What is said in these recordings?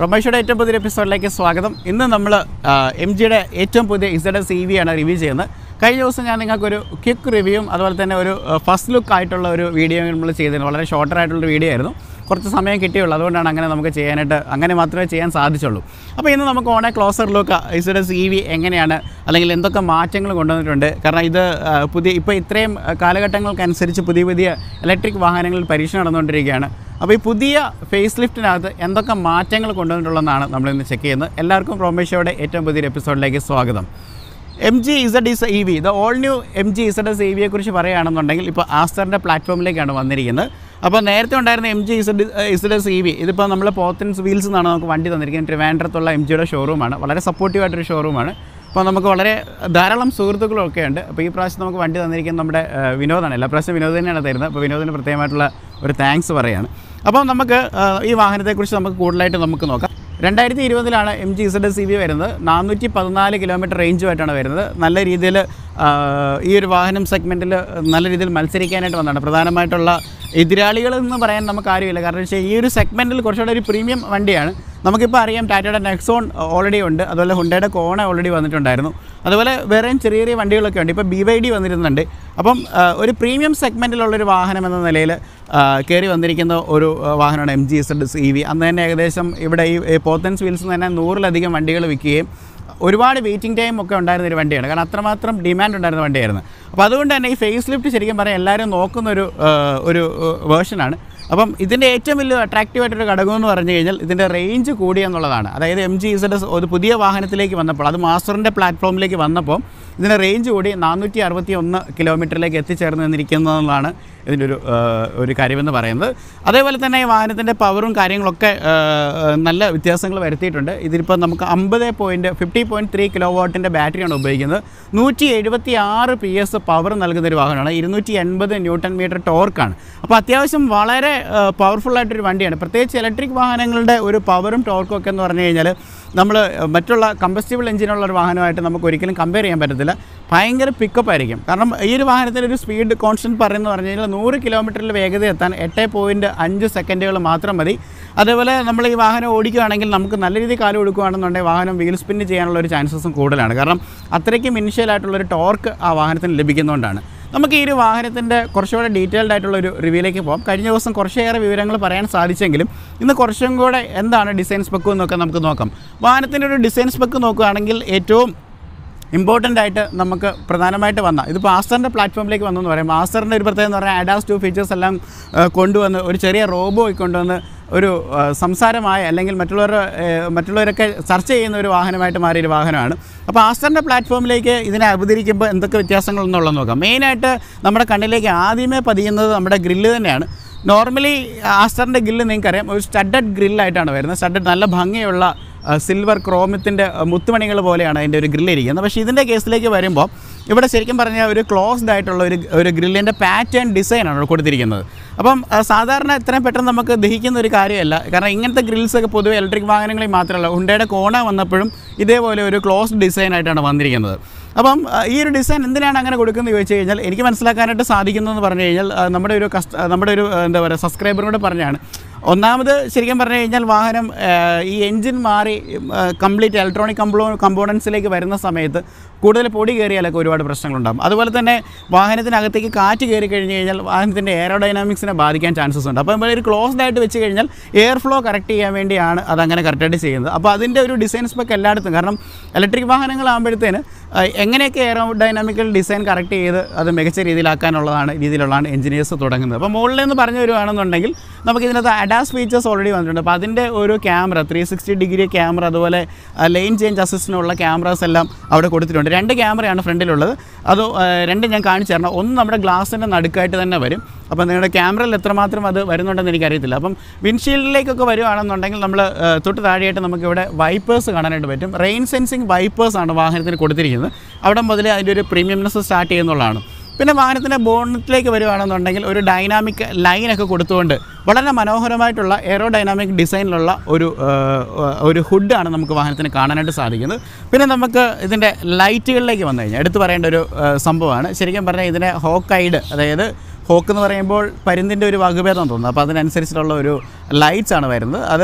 റൊമേഷയുടെ ഏറ്റവും പുതിയ എപ്പിസോഡിലേക്ക് സ്വാഗതം ഇന്ന് നമ്മൾ എം ജിയുടെ ഏറ്റവും പുതിയ ഇസഡ് സി വി ആണ് റിവ്യൂ ചെയ്യുന്നത് കഴിഞ്ഞ ദിവസം ഞാൻ നിങ്ങൾക്കൊരു ക്വിക്ക് റിവ്യൂവും അതുപോലെ തന്നെ ഒരു ഫസ്റ്റ് ലുക്ക് ആയിട്ടുള്ള ഒരു വീഡിയോ നമ്മൾ ചെയ്തിരുന്നു വളരെ ഷോർട്ടർ ആയിട്ടുള്ള വീഡിയോ ആയിരുന്നു കുറച്ച് സമയം കിട്ടിയുള്ളൂ അതുകൊണ്ടാണ് അങ്ങനെ നമുക്ക് ചെയ്യാനായിട്ട് അങ്ങനെ മാത്രമേ ചെയ്യാൻ സാധിച്ചുള്ളൂ അപ്പോൾ ഇന്ന് നമുക്ക് one closer look Z C V എങ്ങനെയാണ് അല്ലെങ്കിൽ എന്തൊക്കെ മാറ്റങ്ങൾ കൊണ്ടുവന്നിട്ടുണ്ട് കാരണം ഇത് ആ, പുതിയ ഇപ്പോൾ ഇത്രയും ആ, കാലഘട്ടങ്ങൾക്കനുസരിച്ച് പുതിയ പുതിയ ഇലക്ട്രിക് വാഹനങ്ങളിൽ പരീക്ഷണം നടന്നുകൊണ്ടിരിക്കുകയാണ് അപ്പോൾ ഈ പുതിയ ഫേസ് ലിഫ്റ്റിനകത്ത് എന്തൊക്കെ മാറ്റങ്ങൾ കൊണ്ടുവന്നിട്ടുള്ളതെന്നാണ് നമ്മളിന്ന് ചെക്ക് ചെയ്യുന്നത് എല്ലാവർക്കും റോമേഷയുടെ ഏറ്റവും പുതിയൊരു എപ്പിസോഡിലേക്ക് സ്വാഗതം M G Z is E V the all new M G Z S E വിയെ കുറിച്ച് പറയുകയാണെന്നുണ്ടെങ്കിൽ ഇപ്പോൾ ആസ്റ്ററിൻ്റെ പ്ലാറ്റ്ഫോമിലേക്കാണ് വന്നിരിക്കുന്നത് അപ്പോൾ നേരത്തെ ഉണ്ടായിരുന്ന M G Z Z S E V ഇതിപ്പോൾ നമ്മൾ പോത്തൻസ് വീൽസ് എന്നാണ് നമുക്ക് വണ്ടി തന്നിരിക്കുന്നത് ട്രിവാൻഡ്രത്തുള്ള എം ജിയുടെ ഷോറൂമാണ് വളരെ സപ്പോർട്ടീവായിട്ടൊരു ഷോറൂമാണ് അപ്പോൾ നമുക്ക് വളരെ ധാരാളം സുഹൃത്തുക്കളൊക്കെ ഉണ്ട് അപ്പോൾ ഈ പ്രാവശ്യം നമുക്ക് വണ്ടി തന്നിരിക്കുന്നത് നമ്മുടെ ആ, വിനോദാണ് എല്ലാ പ്രാവശ്യം വിനോദ് തന്നെയാണ് തരുന്നത് അപ്പോൾ വിനോദിന് പ്രത്യേകമായിട്ടുള്ള ഒരു താങ്ക്സ് പറയാണ് അപ്പോൾ നമുക്ക് ആ, ഈ വാഹനത്തെക്കുറിച്ച് നമുക്ക് കൂടുതലായിട്ട് നമുക്ക് നോക്കാം രണ്ടായിരത്തി ഇരുപതിലാണ് M G Z C V വരുന്നത് നാനൂറ്റി പതിനാല് കിലോമീറ്റർ റേഞ്ചുമായിട്ടാണ് വരുന്നത് നല്ല രീതിയിൽ ഈ ഒരു വാഹനം സെഗ്മെൻറ്റിൽ നല്ല രീതിയിൽ മത്സരിക്കാനായിട്ട് വന്നതാണ് പ്രധാനമായിട്ടുള്ള എതിരാളികൾ എന്ന് പറയാൻ നമുക്ക് ആരുമില്ല കാരണം വെച്ചാൽ ഈ ഒരു സെഗ്മെൻറ്റിൽ കുറച്ചുകൂടെ ഒരു പ്രീമിയം വണ്ടിയാണ് നമുക്കിപ്പോൾ അറിയാം ടാറ്റയുടെ നെക്സോൺ ഓൾറെഡി ഉണ്ട് അതുപോലെ ഹുണ്ടയുടെ കോണ ഓൾറെഡി വന്നിട്ടുണ്ടായിരുന്നു അതുപോലെ വേറെയും ചെറിയ ചെറിയ വണ്ടികളൊക്കെ ഉണ്ട് ഇപ്പോൾ ബി വൈ ഡി വന്നിരുന്നുണ്ട് അപ്പം ആ, ഒരു പ്രീമിയം സെഗ്മെൻറ്റിലുള്ളൊരു വാഹനം എന്ന നിലയിൽ കയറി വന്നിരിക്കുന്ന ഒരു ആ, വാഹനമാണ് M G S Z E V അന്ന് തന്നെ ഏകദേശം ഇവിടെ ഈ ഈ പോത്തൻസ് വീൽസ് തന്നെ നൂറിലധികം വണ്ടികൾ വിൽക്കുകയും ഒരുപാട് വെയിറ്റിംഗ് ടൈം ഒക്കെ ഉണ്ടായിരുന്ന ഒരു വണ്ടിയാണ് കാരണം അത്രമാത്രം ഡിമാൻഡ് ഉണ്ടായിരുന്ന വണ്ടിയായിരുന്നു അപ്പോൾ അതുകൊണ്ട് തന്നെ ഈ ഫേസ് ലിഫ്റ്റ് ശരിക്കും പറയാൻ എല്ലാവരും നോക്കുന്ന ഒരു ആ, ഒരു വേർഷനാണ് അപ്പം ഇതിൻ്റെ ഏറ്റവും വലിയ അട്രാക്റ്റീവ് ആയിട്ടൊരു ഘടകം എന്ന് പറഞ്ഞു കഴിഞ്ഞാൽ ഇതിൻ്റെ റേഞ്ച് കൂടി എന്നുള്ളതാണ് അതായത് എം ജി ഇസഡ് ഒരു പുതിയ വാഹനത്തിലേക്ക് വന്നപ്പോൾ അത് മാസ്റ്ററിൻ്റെ പ്ലാറ്റ്ഫോമിലേക്ക് വന്നപ്പോൾ ഇതിൻ്റെ റേഞ്ച് കൂടി നാനൂറ്റി അറുപത്തി ഒന്ന് കിലോമീറ്ററിലേക്ക് എത്തിച്ചേർന്ന് നിന്നിരിക്കുന്നതെന്നാണ് ഇതിൻ്റെ ഒരു ആ, ഒരു കാര്യമെന്ന് പറയുന്നത് അതേപോലെ തന്നെ ഈ വാഹനത്തിൻ്റെ പവറും കാര്യങ്ങളൊക്കെ ആ, നല്ല വ്യത്യാസങ്ങൾ വരുത്തിയിട്ടുണ്ട് ഇതിലിപ്പോൾ നമുക്ക് അമ്പത് point fifty point three kilo വാട്ടിൻ്റെ ബാറ്ററിയാണ് ഉപയോഗിക്കുന്നത് നൂറ്റി എഴുപത്തി ആറ് പി എസ് പവർ നൽകുന്ന ഒരു വാഹനമാണ് ഇരുന്നൂറ്റി എൺപത് ന്യൂട്ടൺ മീറ്റർ ടോർക്കാണ് അപ്പോൾ അത്യാവശ്യം വളരെ പവർഫുൾ ആയിട്ടൊരു വണ്ടിയാണ് പ്രത്യേകിച്ച് ഇലക്ട്രിക് വാഹനങ്ങളുടെ ഒരു പവറും ടോർക്കും ഒക്കെ എന്ന് പറഞ്ഞു കഴിഞ്ഞാൽ നമ്മൾ മറ്റുള്ള കമ്പസ്റ്റബിൾ എഞ്ചിനുള്ള ഒരു വാഹനമായിട്ട് നമുക്ക് ഒരിക്കലും കമ്പയർ ചെയ്യാൻ പറ്റത്തില്ല ഭയങ്കര പിക്കപ്പ് ആയിരിക്കും കാരണം ഈ ഒരു വാഹനത്തിൻ്റെ ഒരു സ്പീഡ് കോൺസ്റ്റൻറ്റ് പറയുന്നത് പറഞ്ഞു കഴിഞ്ഞാൽ നൂറ് കിലോമീറ്ററിൽ വേഗത എത്താൻ എട്ട് പോയിൻറ്റ് അഞ്ച് സെക്കൻഡുകൾ മാത്രം മതി അതേപോലെ നമ്മൾ ഈ വാഹനം ഓടിക്കുകയാണെങ്കിൽ നമുക്ക് നല്ല രീതിയിൽ കാലം കൊടുക്കുകയാണെന്നുണ്ടെങ്കിൽ വാഹനം വീൽ സ്പിന്ന് ചെയ്യാനുള്ള ഒരു ചാൻസസും കൂടുതലാണ് കാരണം അത്രയ്ക്കും ഇനിഷ്യലായിട്ടുള്ളൊരു ടോർക്ക് ആ വാഹനത്തിന് ലഭിക്കുന്നതുകൊണ്ടാണ് നമുക്ക് ഈ ഒരു വാഹനത്തിൻ്റെ കുറച്ചുകൂടെ ഡീറ്റെയിൽഡ് ആയിട്ടുള്ള ഒരു റിവ്യൂലേക്ക് പോകാം കഴിഞ്ഞ ദിവസം കുറച്ചേറെ വിവരങ്ങൾ പറയാൻ സാധിച്ചെങ്കിലും ഇന്ന് കുറച്ചും കൂടെ എന്താണ് ഡിസൈൻ സ്പെക്ക് എന്നൊക്കെ നമുക്ക് നോക്കാം വാഹനത്തിൻ്റെ ഒരു ഡിസൈൻ സ്പെക്ക് നോക്കുകയാണെങ്കിൽ ഏറ്റവും ഇമ്പോർട്ടൻ്റ് ആയിട്ട് നമുക്ക് പ്രധാനമായിട്ട് വന്ന ഇതിപ്പോൾ ആസ്റ്ററിൻ്റെ പ്ലാറ്റ്ഫോമിലേക്ക് വന്നെന്ന് പറയാം ആസ്റ്ററിൻ്റെ ഒരു പ്രത്യേകത എന്ന് പറഞ്ഞാൽ അഡാസ് ടു ഫീച്ചേഴ്സ് എല്ലാം ആ, കൊണ്ടുവന്ന് ഒരു ചെറിയ റോബോ കൊണ്ടുവന്ന് ഒരു ആ, സംസാരമായ അല്ലെങ്കിൽ മറ്റുള്ളവർ മറ്റുള്ളവരൊക്കെ ചർച്ച ചെയ്യുന്ന ഒരു വാഹനമായിട്ട് മാറിയ ഒരു വാഹനമാണ് അപ്പോൾ ആസ്റ്ററിൻ്റെ പ്ലാറ്റ്ഫോമിലേക്ക് ഇതിനെ അവതരിക്കുമ്പോൾ എന്തൊക്കെ വ്യത്യാസങ്ങൾ എന്നുള്ളത് നോക്കാം മെയിനായിട്ട് നമ്മുടെ കണ്ണിലേക്ക് ആദ്യമേ പതിയുന്നത് നമ്മുടെ ഗ്രില്ല് തന്നെയാണ് നോർമലി ആസ്റ്ററിൻ്റെ ഗ്രില്ല് നിങ്ങൾക്കറിയാം ഒരു സ്റ്റഡഡ് ഗ്രില്ലായിട്ടാണ് വരുന്നത് സ്റ്റഡഡ് നല്ല ഭംഗിയുള്ള സിൽവർ ക്രോമത്തിൻ്റെ മുത്തുമണികൾ പോലെയാണ് അതിൻ്റെ ഒരു ഗ്രില്ല് ഇരിക്കുന്നത് പക്ഷേ ഇതിൻ്റെ കേസിലേക്ക് വരുമ്പോൾ ഇവിടെ ശരിക്കും പറഞ്ഞാൽ ഒരു ക്ലോസ്ഡ് ആയിട്ടുള്ള ഒരു ഒരു ഗ്രില്ലിൻ്റെ പാറ്റേൺ ഡിസൈനാണ് ഇവിടെ കൊടുത്തിരിക്കുന്നത് അപ്പം ആ, സാധാരണ ഇത്രയും പെട്ടെന്ന് നമുക്ക് ദഹിക്കുന്ന ഒരു കാര്യമല്ല കാരണം ഇങ്ങനത്തെ ഗ്രിൽസ് ഒക്കെ പൊതുവെ ഇലക്ട്രിക് വാഹനങ്ങളിൽ മാത്രമല്ല ഹുണ്ടയുടെ കോണ വന്നപ്പോഴും ഇതേപോലെ ഒരു ക്ലോസ്ഡ് ഡിസൈൻ ആയിട്ടാണ് വന്നിരിക്കുന്നത് അപ്പം ആ, ഈ ഒരു ഡിസൈൻ എന്തിനാണ് അങ്ങനെ കൊടുക്കുന്നത് ചോദിച്ചു കഴിഞ്ഞാൽ എനിക്ക് മനസ്സിലാക്കാനായിട്ട് സാധിക്കുന്നതെന്ന് പറഞ്ഞു കഴിഞ്ഞാൽ ആ, നമ്മുടെ ഒരു കസ്റ്റ നമ്മുടെ ഒരു ആ, എന്താ പറയുക സബ്സ്ക്രൈബറിനോട് പറഞ്ഞാണ് ഒന്നാമത് ശരിക്കും പറഞ്ഞു കഴിഞ്ഞാൽ വാഹനം ആ, ഈ എൻജിൻ മാറി കംപ്ലീറ്റ് ഇലക്ട്രോണിക് കംപ്ലോ കമ്പോണൻസിലേക്ക് വരുന്ന സമയത്ത് കൂടുതൽ പൊടി കയറിയാലൊക്കെ ഒരുപാട് പ്രശ്നങ്ങളുണ്ടാകും അതുപോലെ തന്നെ വാഹനത്തിനകത്തേക്ക് കാറ്റ് കയറി കഴിഞ്ഞ് കഴിഞ്ഞാൽ വാഹനത്തിൻ്റെ എയറോഡൈനാമിക്സിനെ ബാധിക്കാൻ ചാൻസസ് ഉണ്ട് അപ്പോൾ നമ്മൾ ഒരു ക്ലോസ്ഡ് ആയിട്ട് വെച്ച് കഴിഞ്ഞാൽ എയർ ഫ്ലോ കറക്റ്റ് ചെയ്യാൻ വേണ്ടിയാണ് അതങ്ങനെ കറക്റ്റായിട്ട് ചെയ്യുന്നത് അപ്പോൾ അതിൻ്റെ ഒരു ഡിസൈൻ സ്പെക്ക് എല്ലായിടത്തും കാരണം ഇലക്ട്രിക് വാഹനങ്ങളാകുമ്പോഴത്തേന് ആ, എങ്ങനെയൊക്കെ എയറോ ഡൈനാമിക്കൽ ഡിസൈൻ കറക്റ്റ് ചെയ്ത് അത് മികച്ച രീതിയിലാക്കാനുള്ളതാണ് രീതിയിലുള്ളതാണ് എഞ്ചിനീയേഴ്സ് തുടങ്ങുന്നത് അപ്പോൾ മുകളിൽ നിന്ന് പറഞ്ഞു വരുവാണെന്നുണ്ടെങ്കിൽ നമുക്ക് ഇതിനകത്ത് അഡാസ് ഫീച്ചേഴ്സ് ഓൾറെഡി വന്നിട്ടുണ്ട് അപ്പോൾ അതിൻ്റെ ഒരു camera three sixty degree camera അതുപോലെ ലൈൻ ചേഞ്ച് അസിസ്റ്റിനുള്ള ക്യാമറാസ് എല്ലാം അവിടെ കൊടുത്തിട്ടുണ്ട് രണ്ട് ക്യാമറയാണ് ഫ്രണ്ടിലുള്ളത് അത് ആ, രണ്ട് ഞാൻ കാണിച്ചു തരണം ഒന്ന് നമ്മുടെ ഗ്ലാസിൻ്റെ നടുക്കായിട്ട് തന്നെ വരും അപ്പോൾ നിങ്ങളുടെ ക്യാമറയിൽ എത്രമാത്രം അത് വരുന്നുണ്ടെന്ന് എനിക്കറിയത്തില്ല അപ്പം വിൻഷീൽഡിലേക്കൊക്കെ വരുവാണെന്നുണ്ടെങ്കിൽ നമ്മൾ തൊട്ട് താഴെയായിട്ട് നമുക്കിവിടെ വൈപ്പേഴ്സ് കാണാനായിട്ട് പറ്റും റെയിൻ സെൻസിങ് വൈപ്പേഴ്സാണ് വാഹനത്തിന് കൊടുത്തിരിക്കുന്നത് അവിടെ മുതൽ അതിൻ്റെ ഒരു പ്രീമിയംനെസ് സ്റ്റാർട്ട് ചെയ്യുന്നുള്ളതാണ് പിന്നെ വാഹനത്തിൻ്റെ ബോണറ്റിലേക്ക് വരുവാണെന്നുണ്ടെങ്കിൽ ഒരു ഡൈനാമിക് ലൈനൊക്കെ കൊടുത്തുകൊണ്ട് വളരെ മനോഹരമായിട്ടുള്ള എയറോ ഡൈനാമിക് ഡിസൈനിലുള്ള ഒരു ആ, ഒരു ഹുഡാണ് നമുക്ക് വാഹനത്തിന് കാണാനായിട്ട് സാധിക്കുന്നത് പിന്നെ നമുക്ക് ഇതിൻ്റെ ലൈറ്റുകളിലേക്ക് വന്നു കഴിഞ്ഞാൽ എടുത്തു പറയേണ്ട ഒരു ആ, സംഭവമാണ് ശരിക്കും പറഞ്ഞാൽ ഇതിനെ ഹോക്കൈഡ് അതായത് ഹോക്ക് എന്ന് പറയുമ്പോൾ പരുന്തിൻ്റെ ഒരു വകഭേദം തോന്നുന്നു അപ്പോൾ അതിനനുസരിച്ചിട്ടുള്ള ഒരു ലൈറ്റ്സ് ആണ് വരുന്നത് അത്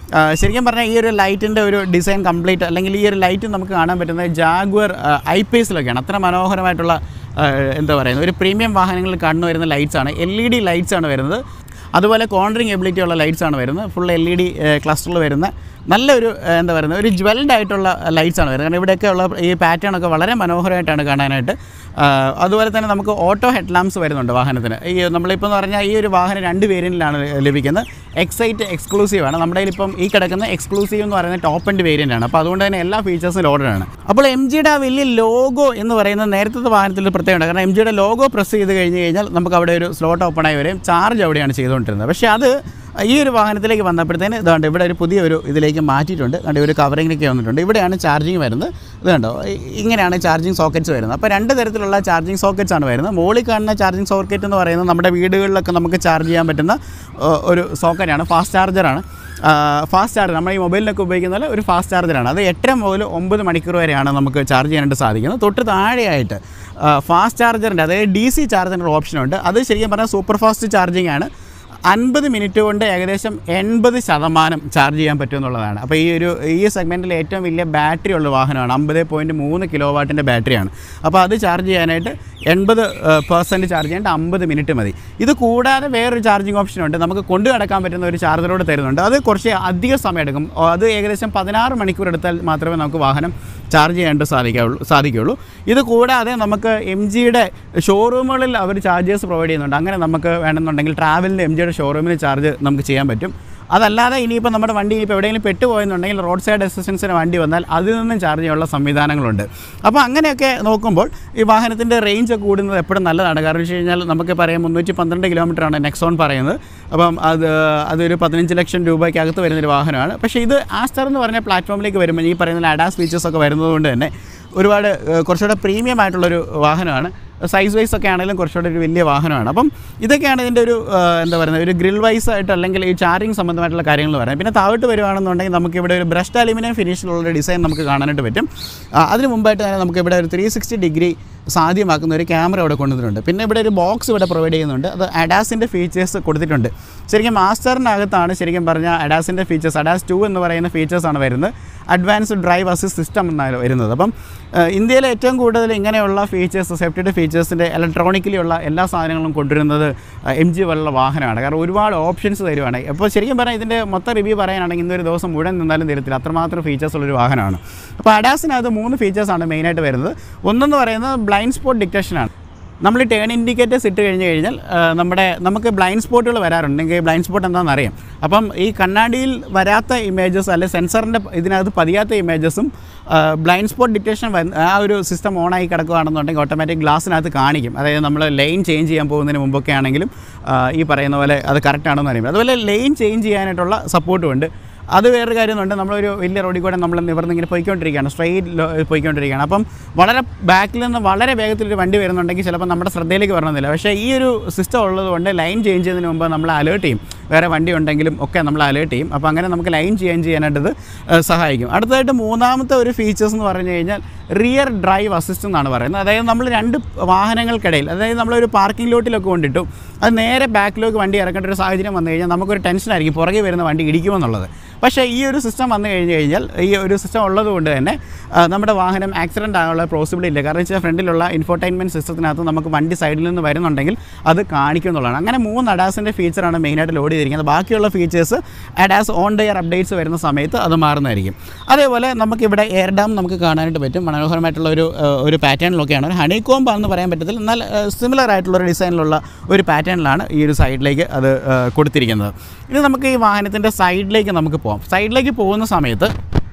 ആ, ശരിക്കും പറഞ്ഞാൽ ഈ ഒരു ലൈറ്റിൻ്റെ ഒരു ഡിസൈൻ കംപ്ലീറ്റ് അല്ലെങ്കിൽ ഈ ഒരു ലൈറ്റ് നമുക്ക് കാണാൻ പറ്റുന്നത് ജാഗ്വർ ഐ പേസിലൊക്കെയാണ് അത്ര മനോഹരമായിട്ടുള്ള ആ, എന്താ പറയുന്നത് ഒരു പ്രീമിയം വാഹനങ്ങളിൽ കണ്ടു വരുന്ന ലൈറ്റ്സ് ആണ് എൽ ഇ ഡി ലൈറ്റ്സ് ആണ് വരുന്നത് അതുപോലെ കോൺട്രിങ് എബിലിറ്റി ഉള്ള ലൈറ്റ്സ് ആണ് വരുന്നത് ഫുൾ എൽ ഇ ഡി ക്ലസ്റ്ററിൽ വരുന്ന നല്ലൊരു ആ, എന്താ പറയുന്നത് ഒരു ജ്വൽഡ് ആയിട്ടുള്ള ലൈറ്റ്സ് ആണ് വരുന്നത് കാരണം ഇവിടെയൊക്കെ ഉള്ള ഈ പാറ്റേൺ ഒക്കെ വളരെ മനോഹരമായിട്ടാണ് കാണാനായിട്ട് ആ, അതുപോലെ തന്നെ നമുക്ക് ഓട്ടോ ഹെഡ് ലാംപ്സ് വരുന്നുണ്ട് വാഹനത്തിന് ഈ നമ്മളിപ്പോൾ എന്ന് പറഞ്ഞാൽ ഈ ഒരു വാഹനം രണ്ട് വേരിയൻറ്റിലാണ് ലഭിക്കുന്നത് എക്സൈറ്റ് എക്സ്ക്ലൂസീവ് ആണ് നമ്മുടെ കയ്യിൽ ഇപ്പം ഈ കിടക്കുന്ന എക്സ്ക്ലൂസീവ് എന്ന് പറയുന്നത് ടോപ്പ് ആൻഡ് വേരിയൻ്റ് ആണ് അപ്പോൾ അതുകൊണ്ട് തന്നെ എല്ലാ ഫീച്ചേഴ്സും ലോഡാണ് അപ്പോൾ എം ജിയുടെ ആ വലിയ ലോഗോ എന്ന് പറയുന്നത് നേരത്തെ വാഹനത്തിൽ ഒരു പ്രത്യേകത കാരണം എം ജിയുടെ ലോഗോ പ്രസ് ചെയ്ത് കഴിഞ്ഞ് കഴിഞ്ഞാൽ നമുക്ക് അവിടെ ഒരു സ്ലോട്ട് ഓപ്പൺ ആയി വരും ചാർജ് അവിടെയാണ് ചെയ്തുകൊണ്ടിരുന്നത് പക്ഷേ അത് ഈ ഒരു വാഹനത്തിലേക്ക് വന്നപ്പോഴത്തേന് ഇതുണ്ട് ഇവിടെ ഒരു പുതിയ ഒരു ഇതിലേക്ക് മാറ്റിയിട്ടുണ്ട് കണ്ട് ഒരു കവറിങ്ങിലേക്ക് വന്നിട്ടുണ്ട് ഇവിടെയാണ് ചാർജിങ് വരുന്നത് ഇത് കണ്ടോ ഇ- ഇങ്ങനെയാണ് ചാർജിങ് സോക്കറ്റ്സ് വരുന്നത് അപ്പോൾ രണ്ട് തരത്തിലുള്ള ചാർജിങ് സോക്കറ്റ്സ് ആണ് വരുന്നത് മുകളിൽ കാണുന്ന ചാർജിങ് സോക്കറ്റ് എന്ന് പറയുന്നത് നമ്മുടെ വീടുകളിലൊക്കെ നമുക്ക് ചാർജ് ചെയ്യാൻ പറ്റുന്ന ഏ, ഒരു സോക്കറ്റാണ് ഫാസ്റ്റ് ചാർജറാണ് ഫാസ്റ്റ് ചാർജർ നമ്മൾ ഈ മൊബൈലിലൊക്കെ ഉപയോഗിക്കുന്ന പോലെ ഒരു ഫാസ്റ്റ് ചാർജറാണ് അത് എട്ടര മുതൽ ഒമ്പത് മണിക്കൂർ വരെയാണ് നമുക്ക് ചാർജ് ചെയ്യാനായിട്ട് സാധിക്കുന്നത് തൊട്ട് താഴെയായിട്ട് ഫാസ്റ്റ് ചാർജറിൻ്റെ അതായത് ഡി സി ചാർജറിൻ്റെ ഓപ്ഷനുണ്ട് അത് ശരിക്കും പറഞ്ഞാൽ സൂപ്പർ ഫാസ്റ്റ് ചാർജിങ് ആണ് അൻപത് മിനിറ്റ് കൊണ്ട് ഏകദേശം എൺപത് ശതമാനം ചാർജ് ചെയ്യാൻ പറ്റും എന്നുള്ളതാണ് അപ്പോൾ ഈ ഒരു ഈ സെഗ്മെൻറ്റിൽ ഏറ്റവും വലിയ ബാറ്ററി ഉള്ള വാഹനമാണ് അമ്പത് പോയിൻറ്റ് മൂന്ന് കിലോ വാട്ടിൻ്റെ ബാറ്ററിയാണ് അപ്പോൾ അത് ചാർജ് ചെയ്യാനായിട്ട് എൺപത് പെർസെൻറ്റ് ചാർജ് ചെയ്യേണ്ട അമ്പത് മിനിറ്റ് മതി ഇത് കൂടാതെ വേറൊരു ചാർജിങ് ഓപ്ഷൻ ഉണ്ട് നമുക്ക് കൊണ്ടു നടക്കാൻ പറ്റുന്ന ഒരു ചാർജറോട് തരുന്നുണ്ട് അത് കുറച്ച് അധിക സമയം എടുക്കും ഓ, അത് ഏകദേശം പതിനാറ് മണിക്കൂർ എടുത്താൽ മാത്രമേ നമുക്ക് വാഹനം ചാർജ് ചെയ്യാനായിട്ട് സാധിക്കാവുള്ളൂ സാധിക്കുകയുള്ളൂ ഇത് കൂടാതെ നമുക്ക് എം ജിയുടെ ഷോറൂമുകളിൽ അവർ ചാർജേഴ്സ് പ്രൊവൈഡ് ചെയ്യുന്നുണ്ട് അങ്ങനെ നമുക്ക് വേണമെന്നുണ്ടെങ്കിൽ ട്രാവലിൻ്റെ എം ജിയുടെ ഷോറൂമിൽ ചാർജ് നമുക്ക് ചെയ്യാൻ പറ്റും അതല്ലാതെ ഇനിയിപ്പോൾ നമ്മുടെ വണ്ടി ഇപ്പോൾ എവിടെയെങ്കിലും പെട്ടുപോയെന്നുണ്ടെങ്കിൽ റോഡ് സൈഡ് അസിസ്റ്റൻസിന് വണ്ടി വന്നാൽ അതിൽ നിന്നും ചാർജ് ചെയ്യാനുള്ള സംവിധാനങ്ങളുണ്ട് അപ്പോൾ അങ്ങനെയൊക്കെ നോക്കുമ്പോൾ ഈ വാഹനത്തിൻ്റെ റേഞ്ച് ഒക്കെ കൂടുന്നത് എപ്പോഴും നല്ലതാണ് കാരണം വെച്ച് കഴിഞ്ഞാൽ നമുക്ക് പറയാം മുന്നൂറ്റി പന്ത്രണ്ട് കിലോമീറ്ററാണ് നെക്സോൺ പറയുന്നത് അപ്പം അത് അതൊരു പതിനഞ്ച് ലക്ഷം രൂപയ്ക്കകത്ത് വരുന്നൊരു വാഹനമാണ് പക്ഷേ ഇത് ആസ്റ്റർ എന്ന് പറഞ്ഞ പ്ലാറ്റ്ഫോമിലേക്ക് വരുമ്പോൾ ഈ പറയുന്ന അഡാസ് ഫീച്ചേഴ്സ് ഒക്കെ വരുന്നത് കൊണ്ട് തന്നെ ഒരുപാട് ഏഹ്, കുറച്ചുകൂടെ പ്രീമിയം ആയിട്ടുള്ളൊരു വാഹനമാണ് സൈസ് വൈസ് ഒക്കെ ആണെങ്കിലും കുറച്ചുകൂടെ ഒരു വലിയ വാഹനമാണ് അപ്പം ഇതൊക്കെയാണ് ഇതിൻ്റെ ഒരു ആ, എന്താ പറയുന്നത് ഒരു ഗ്രിൽ വൈസ് ആയിട്ട് അല്ലെങ്കിൽ ഈ ചാർജിങ് സംബന്ധമായിട്ടുള്ള കാര്യങ്ങൾ പറയാം പിന്നെ താഴോട്ട് വരുവാണെന്നുണ്ടെങ്കിൽ നമുക്ക് ഇവിടെ ഒരു ബ്രസ്റ്റ് അലുമിനിയം ഫിനിഷിലുള്ള ഒരു ഡിസൈൻ നമുക്ക് കാണാനായിട്ട് പറ്റും ആ, അതിന് മുമ്പായിട്ട് തന്നെ നമുക്ക് ഇവിടെ ഒരു ത്രീ സിക്സ്റ്റി ഡിഗ്രി സാധ്യമാക്കുന്ന ഒരു ക്യാമറ ഇവിടെ കൊണ്ടുവന്നിട്ടുണ്ട് പിന്നെ ഇവിടെ ഒരു ബോക്സ് ഇവിടെ പ്രൊവൈഡ് ചെയ്യുന്നുണ്ട് അത് അഡാസിൻ്റെ ഫീച്ചേഴ്സ് കൊടുത്തിട്ടുണ്ട് ശരിക്കും മാസ്റ്ററിനകത്താണ് ശരിക്കും പറഞ്ഞാൽ അഡാസിൻ്റെ ഫീച്ചേഴ്സ് അഡാസ് ടു എന്ന് പറയുന്ന ഫീച്ചേഴ്സാണ് വരുന്നത് അഡ്വാൻസ്ഡ് ഡ്രൈവ് അസിസ്റ്റ് സിസ്റ്റം എന്നാണ് വരുന്നത് അപ്പം ഏഹ്, ഇന്ത്യയിലെ ഏറ്റവും കൂടുതൽ ഇങ്ങനെയുള്ള ഫീച്ചേഴ്സ് സേഫ്റ്റിയുടെ ഫീച്ചേഴ്സിൻ്റെ ഇലക്ട്രോണിക്കലി ഉള്ള എല്ലാ സാധനങ്ങളും കൊണ്ടുവരുന്നത് എം ജി പോലുള്ള വാഹനമാണ് കാരണം ഒരുപാട് ഓപ്ഷൻസ് തരുവാണ് അപ്പോൾ ശരിക്കും പറഞ്ഞാൽ ഇതിൻ്റെ മൊത്തം റിവ്യൂ പറയാനാണെങ്കിൽ ഇന്നൊരു ദിവസം മുഴുവൻ നിന്നാലും തരത്തില്ല അത്രമാത്രം ഫീച്ചേഴ്സ് ഉള്ളൊരു വാഹനമാണ് അപ്പോൾ അഡാസിനകത്ത് മൂന്ന് ഫീച്ചേഴ്സാണ് മെയിനായിട്ട് വരുന്നത് ഒന്നെന്ന് പറയുന്നത് ബ്ലൈൻഡ് സ്പോട്ട് ഡിറ്റക്ഷനാണ് നമ്മൾ ടേൺ ഇൻഡിക്കേറ്റേഴ്സ് ഇട്ട് കഴിഞ്ഞ് കഴിഞ്ഞാൽ ആ, നമ്മുടെ നമുക്ക് ബ്ലൈൻഡ് സ്പോട്ടുകൾ വരാറുണ്ട് എനിക്ക് ബ്ലൈൻഡ് സ്പോട്ട് എന്താണെന്ന് അറിയാം അപ്പം ഈ കണ്ണാടിയിൽ വരാത്ത ഇമേജസ് അല്ലെ സെൻസറിൻ്റെ ഇതിനകത്ത് പതിയാത്ത ഇമേജസും ബ്ലൈൻഡ് സ്പോട്ട് ഡിറ്റക്ഷൻ ആ ഒരു സിസ്റ്റം ഓണായി കിടക്കുകയാണെന്നുണ്ടെങ്കിൽ ഓട്ടോമാറ്റിക് ഗ്ലാസ്സിനകത്ത് കാണിക്കും അതായത് നമ്മൾ ലൈൻ ചേഞ്ച് ചെയ്യാൻ പോകുന്നതിന് മുമ്പൊക്കെ ആണെങ്കിലും ആ, ഈ പറയുന്ന പോലെ അത് കറക്റ്റ് ആണെന്ന് അറിയും അതുപോലെ ലൈൻ ചേഞ്ച് ചെയ്യാനായിട്ടുള്ള സപ്പോർട്ടും ഉണ്ട് അത് വേറൊരു കാര്യമുണ്ട് നമ്മളൊരു വലിയ റോഡിൽ കൂടെ നമ്മൾ നിവർന്ന് ഇങ്ങനെ പോയിക്കൊണ്ടിരിക്കുകയാണ് സ്ട്രെയിറ്റ് പോയിക്കൊണ്ടിരിക്കുകയാണ് അപ്പം വളരെ ബാക്കിൽ നിന്ന് വളരെ വേഗത്തിലൊരു വണ്ടി വരുന്നുണ്ടെങ്കിൽ ചിലപ്പോൾ നമ്മുടെ ശ്രദ്ധയിലേക്ക് വരണമെന്നില്ല പക്ഷേ ഈ ഒരു സിസ്റ്റം ഉള്ളത് കൊണ്ട് ലൈൻ ചേഞ്ച് ചെയ്യുന്നതിന് മുമ്പ് നമ്മൾ അലേർട്ട് ചെയ്യും വേറെ വണ്ടി ഉണ്ടെങ്കിലും ഒക്കെ നമ്മൾ അലേർട്ട് ചെയ്യും അപ്പോൾ അങ്ങനെ നമുക്ക് ലൈൻ ചേഞ്ച് ചെയ്യാനായിട്ട് ഇത് ഏഹ്, സഹായിക്കും അടുത്തതായിട്ട് മൂന്നാമത്തെ ഒരു ഫീച്ചേഴ്സ് എന്ന് പറഞ്ഞു കഴിഞ്ഞാൽ റിയർ ഡ്രൈവ് അസിസ്റ്റ് എന്നാണ് പറയുന്നത് അതായത് നമ്മൾ രണ്ട് വാഹനങ്ങൾക്കിടയിൽ അതായത് നമ്മളൊരു പാർക്കിംഗ് ലോട്ടിലൊക്കെ കൊണ്ടിട്ടു അത് നേരെ ബാക്കിലേക്ക് വണ്ടി ഇറക്കേണ്ട ഒരു സാഹചര്യം വന്നു കഴിഞ്ഞാൽ നമുക്കൊരു ടെൻഷനായിരിക്കും പുറകെ വരുന്ന വണ്ടി ഇടിക്കുമെന്നുള്ളത് പക്ഷേ ഈ ഒരു സിസ്റ്റം വന്നു കഴിഞ്ഞ് കഴിഞ്ഞാൽ ഈ ഒരു സിസ്റ്റം ഉള്ളത് കൊണ്ട് തന്നെ ആ, നമ്മുടെ വാഹനം ആക്സിഡൻറ്റ് ആകാനുള്ള പോസിബിലിറ്റി ഇല്ല കാരണം വെച്ചാൽ ഫ്രണ്ടിലുള്ള ഇൻഫോർടൈൻമെൻറ്റ് സിസ്റ്റത്തിനകത്ത് നമുക്ക് വണ്ടി സൈഡിൽ നിന്ന് വരുന്നുണ്ടെങ്കിൽ അത് കാണിക്കും എന്നുള്ളതാണ് അങ്ങനെ മൂന്ന് അഡാസിൻ്റെ ഫീച്ചറാണ് മെയിനായിട്ട് ലോഡ് ചെയ്തിരിക്കുന്നത് ബാക്കിയുള്ള features ADAS on the air updates വരുന്ന സമയത്ത് അത് മാറുന്നതായിരിക്കും അതേപോലെ നമുക്കിവിടെ എയർ ഡാം നമുക്ക് കാണാനായിട്ട് പറ്റും മനോഹരമായിട്ടുള്ള ഒരു ആ, ഒരു പാറ്റേണിലൊക്കെയാണ് ഒരു ഹണി കോംബ് ആണെന്ന് പറയാൻ പറ്റത്തില്ല എന്നാൽ സിമിലർ ആയിട്ടുള്ള ഒരു ഡിസൈനിലുള്ള ഒരു പാറ്റേണിലാണ് ഈ ഒരു സൈഡിലേക്ക് അത് ആ, കൊടുത്തിരിക്കുന്നത് ഇനി നമുക്ക് ഈ വാഹനത്തിൻ്റെ സൈഡിലേക്ക് നമുക്ക് പോകാം സൈഡിലേക്ക് പോകുന്ന സമയത്ത്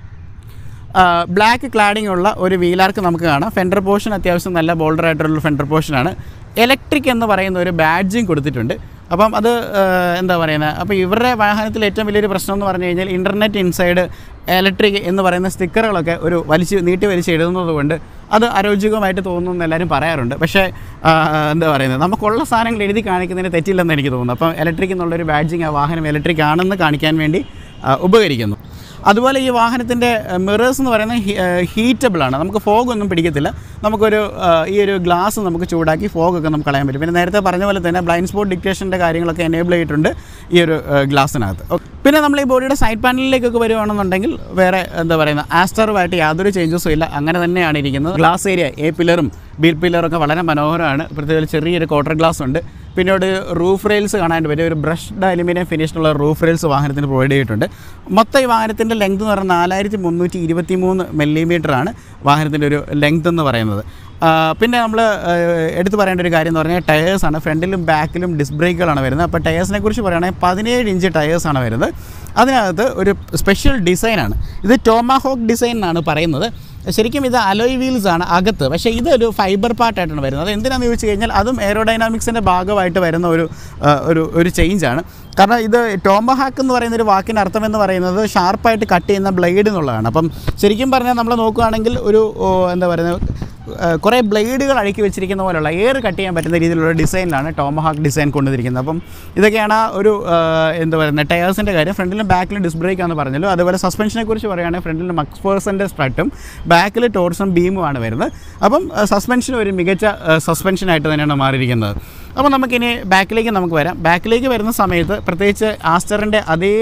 ബ്ലാക്ക് ക്ലാഡിംഗ് ഉള്ള ഒരു വീലാർക്ക് നമുക്ക് കാണാം ഫെൻഡർ പോർഷൻ അത്യാവശ്യം നല്ല ബോൾഡർ ആയിട്ടുള്ള ഫെൻഡർ പോർഷനാണ് ഇലക്ട്രിക് എന്ന് പറയുന്ന ഒരു ബാഡ്ജിങ് കൊടുത്തിട്ടുണ്ട് അപ്പം അത് ആ, എന്താ പറയുന്നത് അപ്പോൾ ഇവരുടെ വാഹനത്തിൽ ഏറ്റവും വലിയൊരു പ്രശ്നം എന്ന് പറഞ്ഞു കഴിഞ്ഞാൽ ഇൻ്റർനെറ്റ് ഇൻസൈഡ് ഇലക്ട്രിക് എന്ന് പറയുന്ന സ്റ്റിക്കറുകളൊക്കെ ഒരു വലിച്ച് നീട്ടി വലിച്ച് എഴുതുന്നത് കൊണ്ട് അത് അരോചകമായിട്ട് തോന്നുന്നു എന്ന് എല്ലാവരും പറയാറുണ്ട് പക്ഷേ ആ, എന്താ പറയുന്നത് നമുക്കുള്ള സാധനങ്ങൾ എഴുതി കാണിക്കുന്നതിന് തെറ്റില്ലെന്ന് എനിക്ക് തോന്നുന്നു അപ്പം ഇലക്ട്രിക് എന്നുള്ളൊരു ബാഡ്ജിങ് ആ വാഹനം ഇലക്ട്രിക് ആണെന്ന് കാണിക്കാൻ വേണ്ടി ആ, ഉപകരിക്കുന്നു അതുപോലെ ഈ വാഹനത്തിൻ്റെ മിറേഴ്സ് എന്ന് പറയുന്നത് ഹീറ്റബിൾ ആണ് നമുക്ക് ഫോഗ് ഒന്നും പിടിക്കത്തില്ല നമുക്കൊരു ആ, ഈ ഒരു ഗ്ലാസ് നമുക്ക് ചൂടാക്കി ഫോഗൊക്കെ നമുക്ക് കളയാൻ പറ്റും പിന്നെ നേരത്തെ പറഞ്ഞ പോലെ തന്നെ ബ്ലൈൻഡ് സ്പോട്ട് ഡിക്റ്റേഷൻ്റെ കാര്യങ്ങളൊക്കെ എനേബിൾ ചെയ്തിട്ടുണ്ട് ഈ ഒരു ഗ്ലാസ്സിനകത്ത് ഓ- പിന്നെ നമ്മൾ ഈ ബോഡിയുടെ സൈഡ് പാനലിലേക്കൊക്കെ വരുവാണെന്നുണ്ടെങ്കിൽ വേറെ എന്താ പറയുന്നത് ആസ്റ്ററുമായിട്ട് യാതൊരു ചേഞ്ചസും ഇല്ല അങ്ങനെ തന്നെയാണ് ഇരിക്കുന്നത് ഗ്ലാസ് ഏരിയ എ പില്ലറും ബി പില്ലറൊക്കെ വളരെ മനോഹരമാണ് പ്രത്യേകിച്ച് ചെറിയൊരു ക്വാർട്ടർ ഗ്ലാസ് ഉണ്ട് പിന്നെ ഒരു റൂഫ് റെയിൽസ് കാണാൻ പറ്റും ഒരു ബ്രഷ്ഡ് അലുമിനിയം ഫിനിഷിലുള്ള റൂഫ് റെയിൽസ് വാഹനത്തിന് പ്രൊവൈഡ് ചെയ്തിട്ടുണ്ട് മൊത്തം ഈ വാഹനത്തിൻ്റെ ലെങ്ത് എന്ന് പറയുന്നത് നാലായിരത്തി മുന്നൂറ്റി ഇരുപത്തി മൂന്ന് മില്ലിമീറ്ററാണ് വാഹനത്തിൻ്റെ ഒരു ലെങ്ത് എന്ന് പറയുന്നത് ആ, പിന്നെ നമ്മൾ എടുത്തു പറയേണ്ട ഒരു കാര്യം എന്ന് പറഞ്ഞാൽ ടയേഴ്സാണ് ഫ്രണ്ടിലും ബാക്കിലും ഡിസ്ക് ബ്രേക്കുകളാണ് വരുന്നത് അപ്പോൾ ടയേഴ്സിനെ കുറിച്ച് പറയുകയാണെങ്കിൽ പതിനേഴ് ഇഞ്ച് ടയേഴ്സാണ് വരുന്നത് അതിനകത്ത് ഒരു സ്പെഷ്യൽ ഡിസൈനാണ് ഇത് ടോമാഹോക്ക് ഡിസൈൻ എന്നാണ് പറയുന്നത് ശരിക്കും ഇത് അലോയ് വീൽസ് ആണ് അകത്ത് പക്ഷേ ഇതൊരു ഫൈബർ പാർട്ടായിട്ടാണ് വരുന്നത് അത് എന്തിനാണെന്ന് ചോദിച്ചു കഴിഞ്ഞാൽ അതും എയറോഡൈനാമിക്സിൻ്റെ ഭാഗമായിട്ട് വരുന്ന ഒരു ആ, ഒരു ഒരു ചേഞ്ചാണ് കാരണം ഇത് ടോംബഹാക്ക് എന്ന് പറയുന്ന ഒരു വാക്കിൻ്റെ അർത്ഥം എന്ന് പറയുന്നത് ഷാർപ്പായിട്ട് കട്ട് ചെയ്യുന്ന ബ്ലേഡ് എന്നുള്ളതാണ് അപ്പം ശരിക്കും പറഞ്ഞാൽ നമ്മൾ നോക്കുകയാണെങ്കിൽ ഒരു ഓ, എന്താ പറയുന്നത് ഏഹ് കുറേ ബ്ലേഡുകൾ അടുക്കി വെച്ചിരിക്കുന്ന പോലുള്ള എയർ കട്ട് ചെയ്യാൻ പറ്റുന്ന രീതിയിലുള്ള ഡിസൈനിലാണ് ടോമഹാക്ക് ഡിസൈൻ കൊണ്ടുവന്നിരിക്കുന്നത് അപ്പം ഇതൊക്കെയാണ് ആ ഒരു ഏഹ് എന്താ പറയുന്നത് ടയേഴ്സിൻ്റെ കാര്യം ഫ്രണ്ടിലും ബാക്കിലും ഡിസ്ക് ബ്രേക്ക് ആണെന്ന് പറഞ്ഞല്ലോ അതുപോലെ സസ്പെൻഷനെ കുറിച്ച് പറയുകയാണെങ്കിൽ ഫ്രണ്ടിൽ മക്സ്പേഴ്സൻ്റെ സ്ട്രട്ടും ബാക്കിൽ ടോർസും ബീമുമാണ് വരുന്നത് അപ്പം സസ്പെൻഷൻ ഒരു മികച്ച സസ്പെൻഷനായിട്ട് തന്നെയാണ് മാറിയിരിക്കുന്നത് അപ്പോൾ നമുക്കിനി ബാക്കിലേക്ക് നമുക്ക് വരാം ബാക്കിലേക്ക് വരുന്ന സമയത്ത് പ്രത്യേകിച്ച് ആസ്റ്ററിൻ്റെ അതേ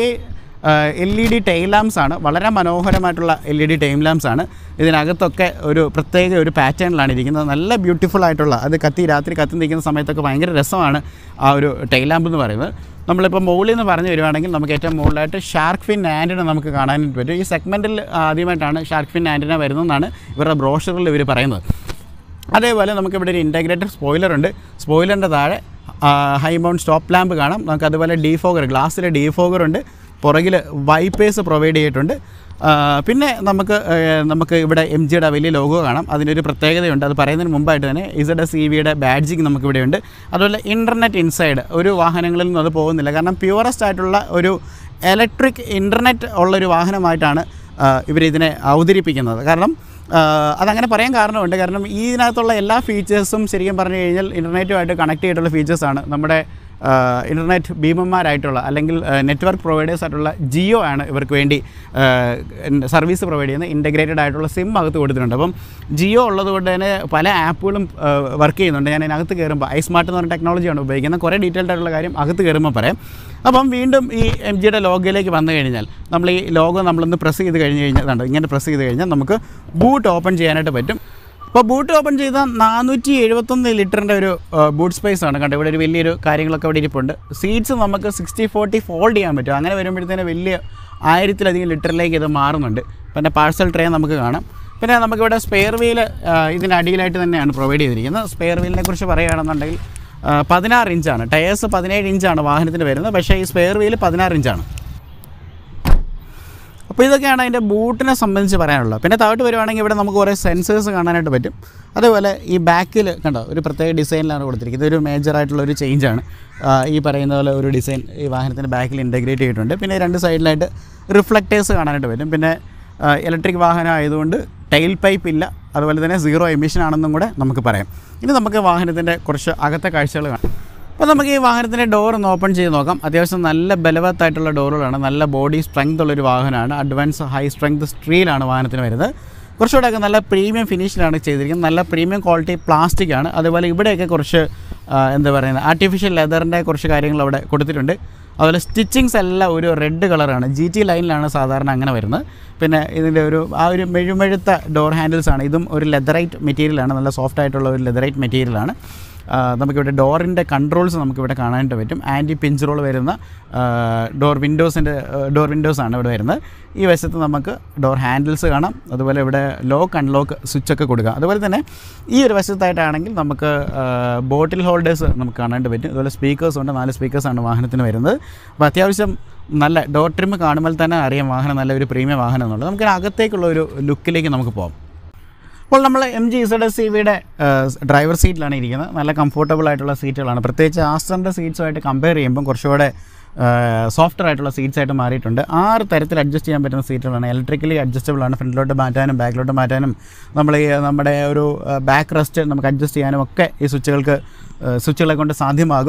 L E D tail lamps ആണ് വളരെ മനോഹരമായിട്ടുള്ള L E D tail lamps ആണ് ഇതിനകത്തൊക്കെ ഒരു പ്രത്യേക ഒരു പാറ്റേണിലാണ് ഇരിക്കുന്നത് നല്ല ബ്യൂട്ടിഫുൾ ആയിട്ടുള്ള അത് കത്തി രാത്രി കത്തി നിൽക്കുന്ന സമയത്തൊക്കെ ഭയങ്കര രസമാണ് ആ ഒരു ടൈൽ ലാമ്പ് എന്ന് പറയുന്നത് നമ്മളിപ്പോൾ മുകളിൽ നിന്ന് പറഞ്ഞു വരുവാണെങ്കിൽ നമുക്ക് ഏറ്റവും മുകളിലായിട്ട് ഷാർക്ക് ഫിൻ ആൻറ്റിന നമുക്ക് കാണാനായിട്ട് പറ്റും ഈ സെഗ്മെൻറ്റിൽ ആദ്യമായിട്ടാണ് ഷാർക്ക് ഫിൻ ആൻറ്റിന വരുന്നതെന്നാണ് ഇവരുടെ ബ്രോഷറിൽ ഇവർ പറയുന്നത് അതേപോലെ നമുക്കിവിടെ ഒരു ഇൻറ്റഗ്രേറ്റഡ് സ്പോയിലർ ഉണ്ട് സ്പോയിലറിൻ്റെ താഴെ ഹൈ മൗണ്ട് സ്റ്റോപ്പ് ലാമ്പ് കാണാം നമുക്ക് അതുപോലെ ഡീഫോഗർ ഗ്ലാസ്സിൽ ഡീഫോഗർ ഉണ്ട് പുറകിൽ വൈപ്പേഴ്സ് പ്രൊവൈഡ് ചെയ്തിട്ടുണ്ട് ആ, പിന്നെ നമുക്ക് ഏ, നമുക്ക് ഇവിടെ എം ജിയുടെ വലിയ ലോഗോ കാണാം അതിനൊരു പ്രത്യേകതയുണ്ട് അത് പറയുന്നതിന് മുമ്പായിട്ട് തന്നെ ഇസഡ് എസ് ഇ വിയുടെ ബാഡ്ജിങ് നമുക്കിവിടെ ഉണ്ട് അതുപോലെ ഇൻ്റർനെറ്റ് ഇൻസൈഡ് ഒരു വാഹനങ്ങളിൽ നിന്നും അത് പോകുന്നില്ല കാരണം പ്യുവറസ്റ്റ് ആയിട്ടുള്ള ഒരു ഇലക്ട്രിക് ഇൻ്റർനെറ്റ് ഉള്ളൊരു വാഹനമായിട്ടാണ് ഇവരിതിനെ അവതരിപ്പിക്കുന്നത് കാരണം ആഹ് അതങ്ങനെ പറയാൻ കാരണമുണ്ട് കാരണം ഈ ഇതിനകത്തുള്ള എല്ലാ ഫീച്ചേഴ്സും ശരിക്കും പറഞ്ഞു കഴിഞ്ഞാൽ ഇൻ്റർനെറ്റുമായിട്ട് കണക്ട് ചെയ്തിട്ടുള്ള ഫീച്ചേഴ്സാണ് നമ്മുടെ ഇൻ്റർനെറ്റ് ഭീമന്മാരായിട്ടുള്ള അല്ലെങ്കിൽ നെറ്റ്വർക്ക് പ്രൊവൈഡേഴ്സ് ആയിട്ടുള്ള ജിയോ ആണ് ഇവർക്ക് വേണ്ടി സർവീസ് പ്രൊവൈഡ് ചെയ്യുന്ന ഇൻറ്റഗ്രേറ്റഡ് ആയിട്ടുള്ള സിം അകത്ത് കൊടുത്തിട്ടുണ്ട് അപ്പം ജിയോ ഉള്ളതുകൊണ്ട് തന്നെ പല ആപ്പുകളും വർക്ക് ചെയ്യുന്നുണ്ട് ഞാൻ അതിനകത്ത് കയറുമ്പോൾ ഐ സ്മാർട്ട് എന്ന് പറഞ്ഞ ടെക്നോളജിയാണ് ഉപയോഗിക്കുന്നത് കുറേ ഡീറ്റെയിൽഡ് ആയിട്ടുള്ള കാര്യം അകത്ത് കയറുമ്പോൾ പറയാം അപ്പം വീണ്ടും ഈ എം ജിയുടെ ലോഗോയിലേക്ക് വന്നു കഴിഞ്ഞാൽ നമ്മൾ ഈ ലോഗോ നമ്മളൊന്ന് പ്രസ് ചെയ്ത് കഴിഞ്ഞ് കഴിഞ്ഞാൽ കണ്ടോ ഇങ്ങനെ പ്രസ് ചെയ്ത് കഴിഞ്ഞാൽ നമുക്ക് ബൂട്ട് ഓപ്പൺ ചെയ്യാനായിട്ട് പറ്റും അപ്പോൾ ബൂട്ട് ഓപ്പൺ ചെയ്ത നാനൂറ്റി എഴുപത്തൊന്ന് ലിറ്ററിൻ്റെ ഒരു ബൂട്ട് സ്പേസ് ആണ് കണ്ടോ ഇവിടെ ഒരു വലിയൊരു കാര്യങ്ങളൊക്കെ ഇവിടെ ഇരിപ്പുണ്ട് സീറ്റ്സ് നമുക്ക് സിക്സ്റ്റി ഫോർട്ടി ഫോൾഡ് ചെയ്യാൻ പറ്റും അങ്ങനെ വരുമ്പോഴത്തേന് വലിയ ആയിരത്തിലധികം ലിറ്ററിലേക്ക് ഇത് മാറുന്നുണ്ട് പിന്നെ പാഴ്സൽ ട്രേ നമുക്ക് കാണാം പിന്നെ നമുക്കിവിടെ സ്പെയർ വീൽ ഇതിനടിയിലായിട്ട് തന്നെയാണ് പ്രൊവൈഡ് ചെയ്തിരിക്കുന്നത് സ്പെയർ വീലിനെ കുറിച്ച് പറയുകയാണെന്നുണ്ടെങ്കിൽ ആ, പതിനാറ് ഇഞ്ചാണ് ടയേഴ്സ് പതിനേഴ് ഇഞ്ചാണ് വാഹനത്തിന് വരുന്നത് പക്ഷേ ഈ സ്പെയർ വീൽ പതിനാറ് ഇഞ്ചാണ് അപ്പോൾ ഇതൊക്കെയാണ് അതിൻ്റെ ബൂട്ടിനെ സംബന്ധിച്ച് പറയാനുള്ളത് പിന്നെ താഴോട്ട് വരുവാണെങ്കിൽ ഇവിടെ നമുക്ക് കുറേ സെൻസേഴ്സ് കാണാനായിട്ട് പറ്റും അതേപോലെ ഈ ബാക്കിൽ കണ്ടോ ഒരു പ്രത്യേക ഡിസൈനിലാണ് കൊടുത്തിരിക്കുന്നത് ഇതൊരു മേജർ ആയിട്ടുള്ള ഒരു ചേഞ്ചാണ് ഈ പറയുന്ന പോലെ ഒരു ഡിസൈൻ ഈ വാഹനത്തിൻ്റെ ബാക്കിൽ ഇൻറ്റഗ്രേറ്റ് ചെയ്തിട്ടുണ്ട് പിന്നെ രണ്ട് സൈഡിലായിട്ട് റിഫ്ലക്റ്റേഴ്സ് കാണാനായിട്ട് പറ്റും പിന്നെ ഇലക്ട്രിക് വാഹനം ആയതുകൊണ്ട് ടൈൽ പൈപ്പ് ഇല്ല അതുപോലെ തന്നെ സീറോ എമിഷൻ ആണെന്നും കൂടെ നമുക്ക് പറയാം ഇനി നമുക്ക് വാഹനത്തിൻ്റെ കുറച്ച് അകത്തെ കാഴ്ചകൾ കാണാം അപ്പോൾ നമുക്ക് ഈ വാഹനത്തിൻ്റെ ഡോർ ഒന്ന് ഓപ്പൺ ചെയ്ത് നോക്കാം അത്യാവശ്യം നല്ല ബലവത്തായിട്ടുള്ള ഡോറുകളാണ് നല്ല ബോഡി സ്ട്രെങ്ത് ഉള്ളൊരു വാഹനമാണ് അഡ്വാൻസ് ഹൈ സ്ട്രെങ്ത് സ്റ്റീലാണ് വാഹനത്തിന് വരുന്നത് കുറച്ചുകൂടെയൊക്കെ നല്ല പ്രീമിയം ഫിനിഷിലാണ് ചെയ്തിരിക്കുന്നത് നല്ല പ്രീമിയം ക്വാളിറ്റി പ്ലാസ്റ്റിക് ആണ് അതുപോലെ ഇവിടെയൊക്കെ കുറച്ച് ആ, എന്താ പറയുന്നത് ആർട്ടിഫിഷ്യൽ ലെതറിൻ്റെ കുറച്ച് കാര്യങ്ങൾ അവിടെ കൊടുത്തിട്ടുണ്ട് അതുപോലെ സ്റ്റിച്ചിങ്സ് എല്ലാം ഒരു റെഡ് കളറാണ് ജി ടി ലൈനിലാണ് സാധാരണ അങ്ങനെ വരുന്നത് പിന്നെ ഇതിൻ്റെ ഒരു ആ ഒരു മെഴുമെഴുത്ത ഡോർ ഹാൻഡിൽസ് ആണ് ഇതും ഒരു ലെതറൈറ്റ് മെറ്റീരിയലാണ് നല്ല സോഫ്റ്റ് ആയിട്ടുള്ള ഒരു ലെതറൈറ്റ് മെറ്റീരിയലാണ് ആ, നമുക്കിവിടെ ഡോറിൻ്റെ കൺട്രോൾസ് നമുക്കിവിടെ കാണാനായിട്ട് പറ്റും ആൻറ്റി പിഞ്ച് റോൾ വരുന്ന ഡോർ വിൻഡോസിൻ്റെ ഡോർ വിൻഡോസാണ് ഇവിടെ വരുന്നത് ഈ വശത്ത് നമുക്ക് ഡോർ ഹാൻഡിൽസ് കാണാം അതുപോലെ ഇവിടെ ലോക്ക് അൺലോക്ക് സ്വിച്ചൊക്കെ കൊടുക്കാം അതുപോലെ തന്നെ ഈ ഒരു വശത്തായിട്ടാണെങ്കിൽ നമുക്ക് ബോട്ടിൽ ഹോൾഡേഴ്സ് നമുക്ക് കാണാനായിട്ട് പറ്റും അതുപോലെ സ്പീക്കേഴ്സ് ഉണ്ട് നാല് സ്പീക്കേഴ്സാണ് വാഹനത്തിന് വരുന്നത് അപ്പോൾ അത്യാവശ്യം നല്ല ഡോർ ട്രിം കാണുമ്പോൾ തന്നെ അറിയാം വാഹനം നല്ല ഒരു പ്രീമിയം വാഹനം എന്നുള്ളത് നമുക്ക് അകത്തേക്കുള്ള ഒരു ലുക്കിലേക്ക് നമുക്ക് പോകാം അപ്പോൾ നമ്മൾ M G Z S C വിയുടെ ഡ്രൈവർ സീറ്റിലാണ് ഇരിക്കുന്നത് നല്ല കംഫർട്ടബിൾ ആയിട്ടുള്ള സീറ്റുകളാണ് പ്രത്യേകിച്ച് ആസ്റ്ററിൻ്റെ സീറ്റ്സുമായിട്ട് കമ്പയർ ചെയ്യുമ്പോൾ കുറച്ചുകൂടെ സോഫ്റ്റർ ആയിട്ടുള്ള സീറ്റ്സ് ആയിട്ട് മാറിയിട്ടുണ്ട് ആറ് തരത്തിൽ അഡ്ജസ്റ്റ് ചെയ്യാൻ പറ്റുന്ന സീറ്റുകളാണ് ഇലക്ട്രിക്കലി അഡ്ജസ്റ്റബിൾ ആണ് ഫ്രണ്ടിലോട്ട് മാറ്റാനും ബാക്കിലോട്ട് മാറ്റാനും നമ്മൾ ഈ നമ്മുടെ ഒരു ബാക്ക് റെസ്റ്റ് നമുക്ക് അഡ്ജസ്റ്റ് ചെയ്യാനും ഒക്കെ ഈ സ്വിച്ചുകൾക്ക് സ്വിച്ചുകളെ കൊണ്ട് സാധ്യമാകും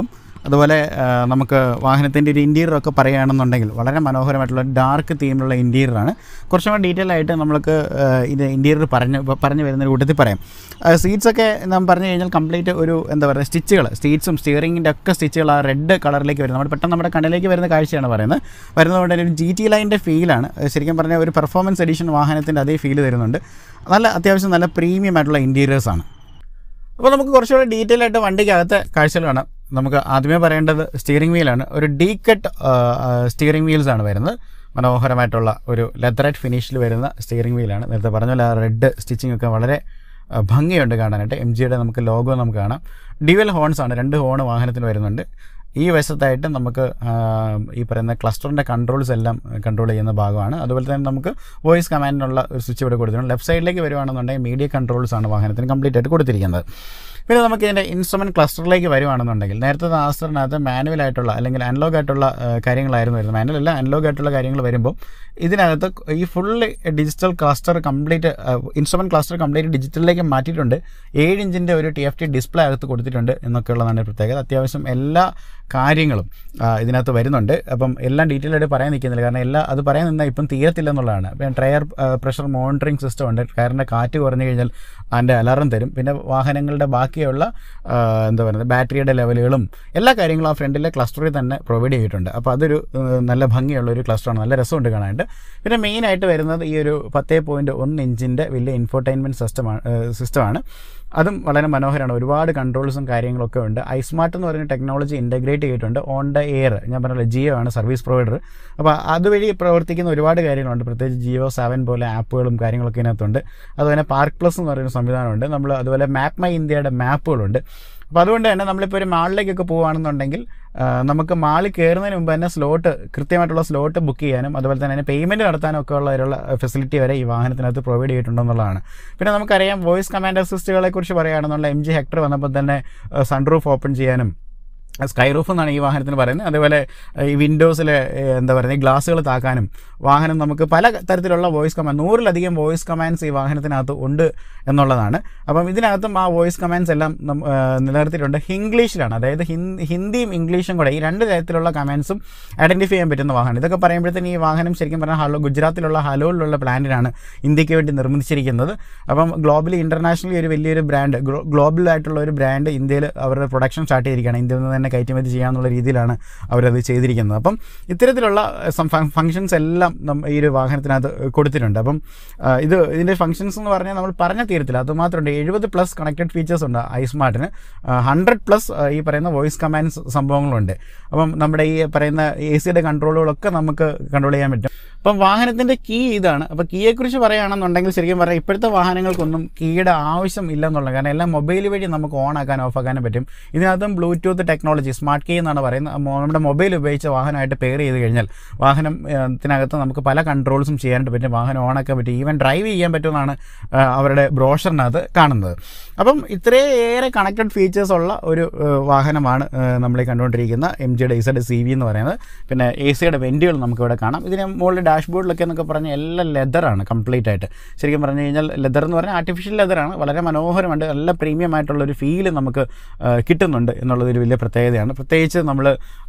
അതുപോലെ ആ, നമുക്ക് വാഹനത്തിൻ്റെ ഒരു ഇൻറ്റീരിയർ ഒക്കെ പറയുകയാണെന്നുണ്ടെങ്കിൽ വളരെ മനോഹരമായിട്ടുള്ള ഡാർക്ക് തീമിലുള്ള ഇൻറ്റീരിയറാണ് കുറച്ചും കൂടെ ഡീറ്റെയിൽ ആയിട്ട് നമ്മൾക്ക് ആ, ഇത് ഇൻറ്റീരിയർ പറഞ്ഞ് പറഞ്ഞു വരുന്ന ഒരു കൂട്ടത്തിൽ പറയാം സീറ്റ്സ് ഒക്കെ നാം പറഞ്ഞു കഴിഞ്ഞാൽ കംപ്ലീറ്റ് ഒരു എന്താ പറയുക സ്റ്റിച്ചുകൾ സീറ്റ്സും സ്റ്റിയറിങ്ങിൻ്റെ ഒക്കെ സ്റ്റിച്ചുകൾ ആ റെഡ് കളറിലേക്ക് വരുന്നത് നമ്മുടെ പെട്ടെന്ന് നമ്മുടെ കണ്ണിലേക്ക് വരുന്ന കാഴ്ചയാണ് പറയുന്നത് വരുന്നതുകൊണ്ട് തന്നെ ഒരു ജി ടി ലൈൻ്റെ ഫീലാണ് ശരിക്കും പറഞ്ഞാൽ ഒരു പെർഫോമൻസ് എഡിഷൻ വാഹനത്തിൻ്റെ അതേ ഫീൽ തരുന്നുണ്ട് നല്ല അത്യാവശ്യം നല്ല പ്രീമിയം ആയിട്ടുള്ള ഇൻറ്റീരിയേഴ്സാണ് അപ്പോൾ നമുക്ക് കുറച്ചുകൂടെ ഡീറ്റെയിൽ ആയിട്ട് വണ്ടിക്കകത്തെ കാഴ്ചകൾ കാണാം നമുക്ക് ആദ്യമേ പറയേണ്ടത് സ്റ്റിയറിംഗ് വീലാണ് ഒരു ഡീ കട്ട് സ്റ്റിയറിംഗ് വീൽസ് ആണ് വരുന്നത് മനോഹരമായിട്ടുള്ള ഒരു ലെതറൈറ്റ് ഫിനിഷിൽ വരുന്ന സ്റ്റിയറിംഗ് വീലാണ് നേരത്തെ പറഞ്ഞ പോലെ ആ റെഡ് സ്റ്റിച്ചിങ് ഒക്കെ വളരെ ആ, ഭംഗിയുണ്ട് കാണാനായിട്ട് എം ജിയുടെ നമുക്ക് ലോഗോ നമുക്ക് കാണാം ഡ്യുവൽ ഹോൺസ് ആണ് രണ്ട് ഹോൺ വാഹനത്തിന് വരുന്നുണ്ട് ഈ വശത്തായിട്ട് നമുക്ക് ആ, ഈ പറയുന്ന ക്ലസ്റ്ററിൻ്റെ കൺട്രോൾസ് എല്ലാം കൺട്രോൾ ചെയ്യുന്ന ഭാഗമാണ് അതുപോലെ തന്നെ നമുക്ക് വോയിസ് കമാൻഡിനുള്ള ഒരു സ്വിച്ച് ഇവിടെ കൊടുത്തിട്ടുണ്ട് ലെഫ്റ്റ് സൈഡിലേക്ക് വരുവാണെന്നുണ്ടെങ്കിൽ മീഡിയ കൺട്രോൾസ് ആണ് വാഹനത്തിന് കംപ്ലീറ്റ് ആയിട്ട് കൊടുത്തിരിക്കുന്നത് പിന്നെ നമുക്ക് ഇതിൻ്റെ ഇൻസ്ട്രുമെൻറ്റ് ക്ലസ്റ്ററിലേക്ക് വരുവാണെന്നുണ്ടെങ്കിൽ നേരത്തെ ആസ്റ്ററിനകത്ത് മാനുവൽ ആയിട്ടുള്ള അല്ലെങ്കിൽ അനലോഗ് ആയിട്ടുള്ള ആ, കാര്യങ്ങളായിരുന്നു വരുന്നത് മാനുവൽ അല്ല അനലോഗ് ആയിട്ടുള്ള കാര്യങ്ങൾ വരുമ്പോൾ ഇതിനകത്ത് ഈ full digital cluster complete instrument cluster complete ഡിജിറ്റലിലേക്ക് മാറ്റിയിട്ടുണ്ട് ഏഴ് ഇഞ്ചിൻ്റെ ഒരു ടി എഫ് ടി ഡിസ്പ്ലേ അകത്ത് കൊടുത്തിട്ടുണ്ട് എന്നൊക്കെയുള്ളതാണ് പ്രത്യേകത അത്യാവശ്യം എല്ലാ കാര്യങ്ങളും ആ, ഇതിനകത്ത് വരുന്നുണ്ട് അപ്പം എല്ലാം ഡീറ്റെയിൽ ആയിട്ട് പറയാൻ നിൽക്കുന്നില്ല കാരണം എല്ലാ അത് പറയാൻ നിന്നാൽ ഇപ്പം തീരത്തില്ല എന്നുള്ളതാണ് ഇപ്പം ടയർ പ്രഷർ മോണിറ്ററിംഗ് സിസ്റ്റം ഉണ്ട് ടയറിൻ്റെ കാറ്റ് കുറഞ്ഞു കഴിഞ്ഞാൽ അതിൻ്റെ അലാറം തരും പിന്നെ വാഹനങ്ങളുടെ ബാക്കിയുള്ള ആ, എന്താ പറയുന്നത് ബാറ്ററിയുടെ ലെവലുകളും എല്ലാ കാര്യങ്ങളും ആ ഫ്രണ്ടിലെ ക്ലസ്റ്ററിൽ തന്നെ പ്രൊവൈഡ് ചെയ്തിട്ടുണ്ട് അപ്പോൾ അതൊരു ഏഹ്, നല്ല ഭംഗിയുള്ള ഒരു ക്ലസ്റ്ററാണ് നല്ല രസമുണ്ട് കാണാനായിട്ട് പിന്നെ മെയിനായിട്ട് വരുന്നത് ഈ ഒരു പത്തേ പോയിൻറ്റ് ഒന്ന് ഇഞ്ചിൻ്റെ വലിയ ഇൻഫോർടൈൻമെൻറ്റ് സിസ്റ്റമാണ് സിസ്റ്റമാണ് അതും വളരെ മനോഹരമാണ് ഒരുപാട് കൺട്രോൾസും കാര്യങ്ങളൊക്കെ ഉണ്ട് ഐസ്മാർട്ട് എന്ന് പറയുന്ന ടെക്നോളജി ഇൻ്റഗ്രേറ്റ് ചെയ്തിട്ടുണ്ട് ഓൺ ദ എയർ ഞാൻ പറഞ്ഞല്ലോ ജിയോ ആണ് സർവീസ് പ്രൊവൈഡർ അപ്പോൾ അതുവഴി പ്രവർത്തിക്കുന്ന ഒരുപാട് കാര്യങ്ങളുണ്ട് പ്രത്യേകിച്ച് ജിയോ സെവൻ പോലെ ആപ്പുകളും കാര്യങ്ങളൊക്കെ ഇതിനകത്തുണ്ട് അതുപോലെ പാർക്ക് പ്ലസ് എന്ന് പറയുന്ന സംവിധാനമുണ്ട് നമ്മൾ അതുപോലെ മാപ്പ് മൈ ഇന്ത്യയുടെ മാപ്പുകളുണ്ട് അപ്പോൾ അതുകൊണ്ട് തന്നെ നമ്മളിപ്പോൾ ഒരു മാളിലേക്കൊക്കെ പോവുകയാണെന്നുണ്ടെങ്കിൽ ആ, നമുക്ക് മാളിൽ കയറുന്നതിന് മുമ്പ് തന്നെ സ്ലോട്ട് കൃത്യമായിട്ടുള്ള സ്ലോട്ട് ബുക്ക് ചെയ്യാനും അതുപോലെ തന്നെ അതിന് പേയ്മെൻറ്റ് നടത്താനും ഒക്കെ ഉള്ള ഫെസിലിറ്റി വരെ ഈ വാഹനത്തിനകത്ത് പ്രൊവൈഡ് ചെയ്തിട്ടുണ്ടെന്നുള്ളതാണ് പിന്നെ നമുക്കറിയാം വോയിസ് കമാൻഡ് അസിസ്റ്റുകളെ കുറിച്ച് പറയുകയാണെന്നുള്ള എം ജി ഹെക്ടർ വന്നപ്പോൾ തന്നെ സൺറൂഫ് ഓപ്പൺ ചെയ്യാനും സ്കൈ റൂഫ് എന്നാണ് ഈ വാഹനത്തിന് പറയുന്നത് അതേപോലെ ഈ വിൻഡോസിലെ എന്താ പറയുക ഗ്ലാസ്സുകൾ താക്കാനും വാഹനം നമുക്ക് പല തരത്തിലുള്ള വോയിസ് കമാൻഡ് നൂറിലധികം വോയിസ് കമാൻഡ്സ് ഈ വാഹനത്തിനകത്ത് ഉണ്ട് എന്നുള്ളതാണ് അപ്പം ഇതിനകത്തും ആ വോയിസ് കമാൻഡ്സ് എല്ലാം നം- ആ, നിലനിർത്തിയിട്ടുണ്ട് ഇംഗ്ലീഷിലാണ് അതായത് ഹിന്ദി ഹിന്ദിയും ഇംഗ്ലീഷും കൂടെ ഈ രണ്ട് തരത്തിലുള്ള കമാൻഡ്സും ഐഡൻറ്റിഫൈ ചെയ്യാൻ പറ്റുന്ന വാഹനം ഇതൊക്കെ പറയുമ്പോഴത്തേന് ഈ വാഹനം ശരിക്കും പറഞ്ഞാൽ ഹലോ ഗുജറാത്തിലുള്ള ഹലോയിലുള്ള പ്ലാന്റിനാണ് ഇന്ത്യക്ക് വേണ്ടി നിർമ്മിച്ചിരിക്കുന്നത് അപ്പം ഗ്ലോബലി ഇൻ്റർനാഷണലി ഒരു വലിയൊരു ബ്രാൻഡ് ഗ്ലോബൽ ആയിട്ടുള്ള ഒരു ബ്രാൻഡ് ഇന്ത്യയിൽ അവരുടെ പ്രൊഡക്ഷൻ സ്റ്റാർട്ട് ചെയ്തിരിക്കുകയാണ് ഇന്ത്യയിൽ നിന്ന് തന്നെ കയറ്റുമതി ചെയ്യാന്നുള്ള രീതിയിലാണ് അവരത് ചെയ്തിരിക്കുന്നത് അപ്പം ഇത്തരത്തിലുള്ള ഫങ്ഷൻസ് എല്ലാം നം- ഈ ഒരു വാഹനത്തിനകത്ത് കൊടുത്തിട്ടുണ്ട് അപ്പം ആ, ഇത് ഇതിൻ്റെ ഫങ്ഷൻസ് എന്ന് പറഞ്ഞാൽ നമ്മൾ പറഞ്ഞ തീരത്തില്ല അതുമാത്രമുണ്ട് എഴുപത് പ്ലസ് കണക്റ്റഡ് ഫീച്ചേഴ്സ് ഉണ്ട് ഐസ്മാർട്ടിന് ഹൺഡ്രഡ് പ്ലസ് ഈ പറയുന്ന വോയിസ് കമാൻഡ്സ് സംഭവങ്ങളുണ്ട് അപ്പം നമ്മുടെ ഈ പറയുന്ന എ സിയുടെ കൺട്രോളുകളൊക്കെ നമുക്ക് കൺട്രോൾ ചെയ്യാൻ പറ്റും അപ്പം വാഹനത്തിൻ്റെ കീ ഇതാണ് അപ്പോൾ കീയെക്കുറിച്ച് പറയുകയാണെന്നുണ്ടെങ്കിൽ ശരിക്കും പറയാം ഇപ്പോഴത്തെ വാഹനങ്ങൾക്കൊന്നും കീയുടെ ആവശ്യം ഇല്ല എന്നുള്ളത് കാരണം എല്ലാം മൊബൈൽ വഴി നമുക്ക് ഓൺ ആക്കാനും ഓഫ് ആക്കാനും പറ്റും ഇതിനകത്തും ബ്ലൂടൂത്ത് ടെക്നോളജി സ്മാർട്ട് കീ എന്നാണ് പറയുന്നത് മോ- നമ്മുടെ മൊബൈൽ ഉപയോഗിച്ച് വാഹനമായിട്ട് പെയർ ചെയ്ത് കഴിഞ്ഞാൽ വാഹനം ഏഹ്, ത്തിനകത്ത് നമുക്ക് പല കൺട്രോൾസും ചെയ്യാനായിട്ട് പറ്റും വാഹനം ഓൺ ആക്കാൻ പറ്റും ഈവൻ ഡ്രൈവ് ചെയ്യാൻ പറ്റുമെന്നാണ് ഏഹ്, അവരുടെ ബ്രോഷറിനകത്ത് കാണുന്നത് അപ്പം ഇത്രയേറെ കണക്റ്റഡ് ഫീച്ചേഴ്സ് ഉള്ള ഒരു ഏഹ്, വാഹനമാണ് ഏഹ്, നമ്മൾ ഈ കണ്ടുകൊണ്ടിരിക്കുന്ന എം ജിയുടെ ഇസഡ് സി വി എന്ന് പറയുന്നത് പിന്നെ എ സിയുടെ വെൻറ്റുകൾ നമുക്കിവിടെ കാണാം ഇതിന് മുകളിൽ ഡാഷ്ബോർഡിലൊക്കെ എന്നൊക്കെ പറഞ്ഞാൽ എല്ലാം ലെതറാണ് കംപ്ലീറ്റ് ആയിട്ട് ശരിക്കും പറഞ്ഞു കഴിഞ്ഞാൽ ലെതർ എന്ന് പറഞ്ഞാൽ ആർട്ടിഫിഷ്യൽ ലെതറാണ് വളരെ മനോഹരമുണ്ട് നല്ല പ്രീമിയം ആയിട്ടുള്ള ഒരു ഫീല് നമുക്ക് ആ, കിട്ടുന്നുണ്ട് എന്നുള്ളത് ഒരു വലിയ പ്രത്യേകതയാണ് പ്രത്യേകിച്ച് നമ്മൾ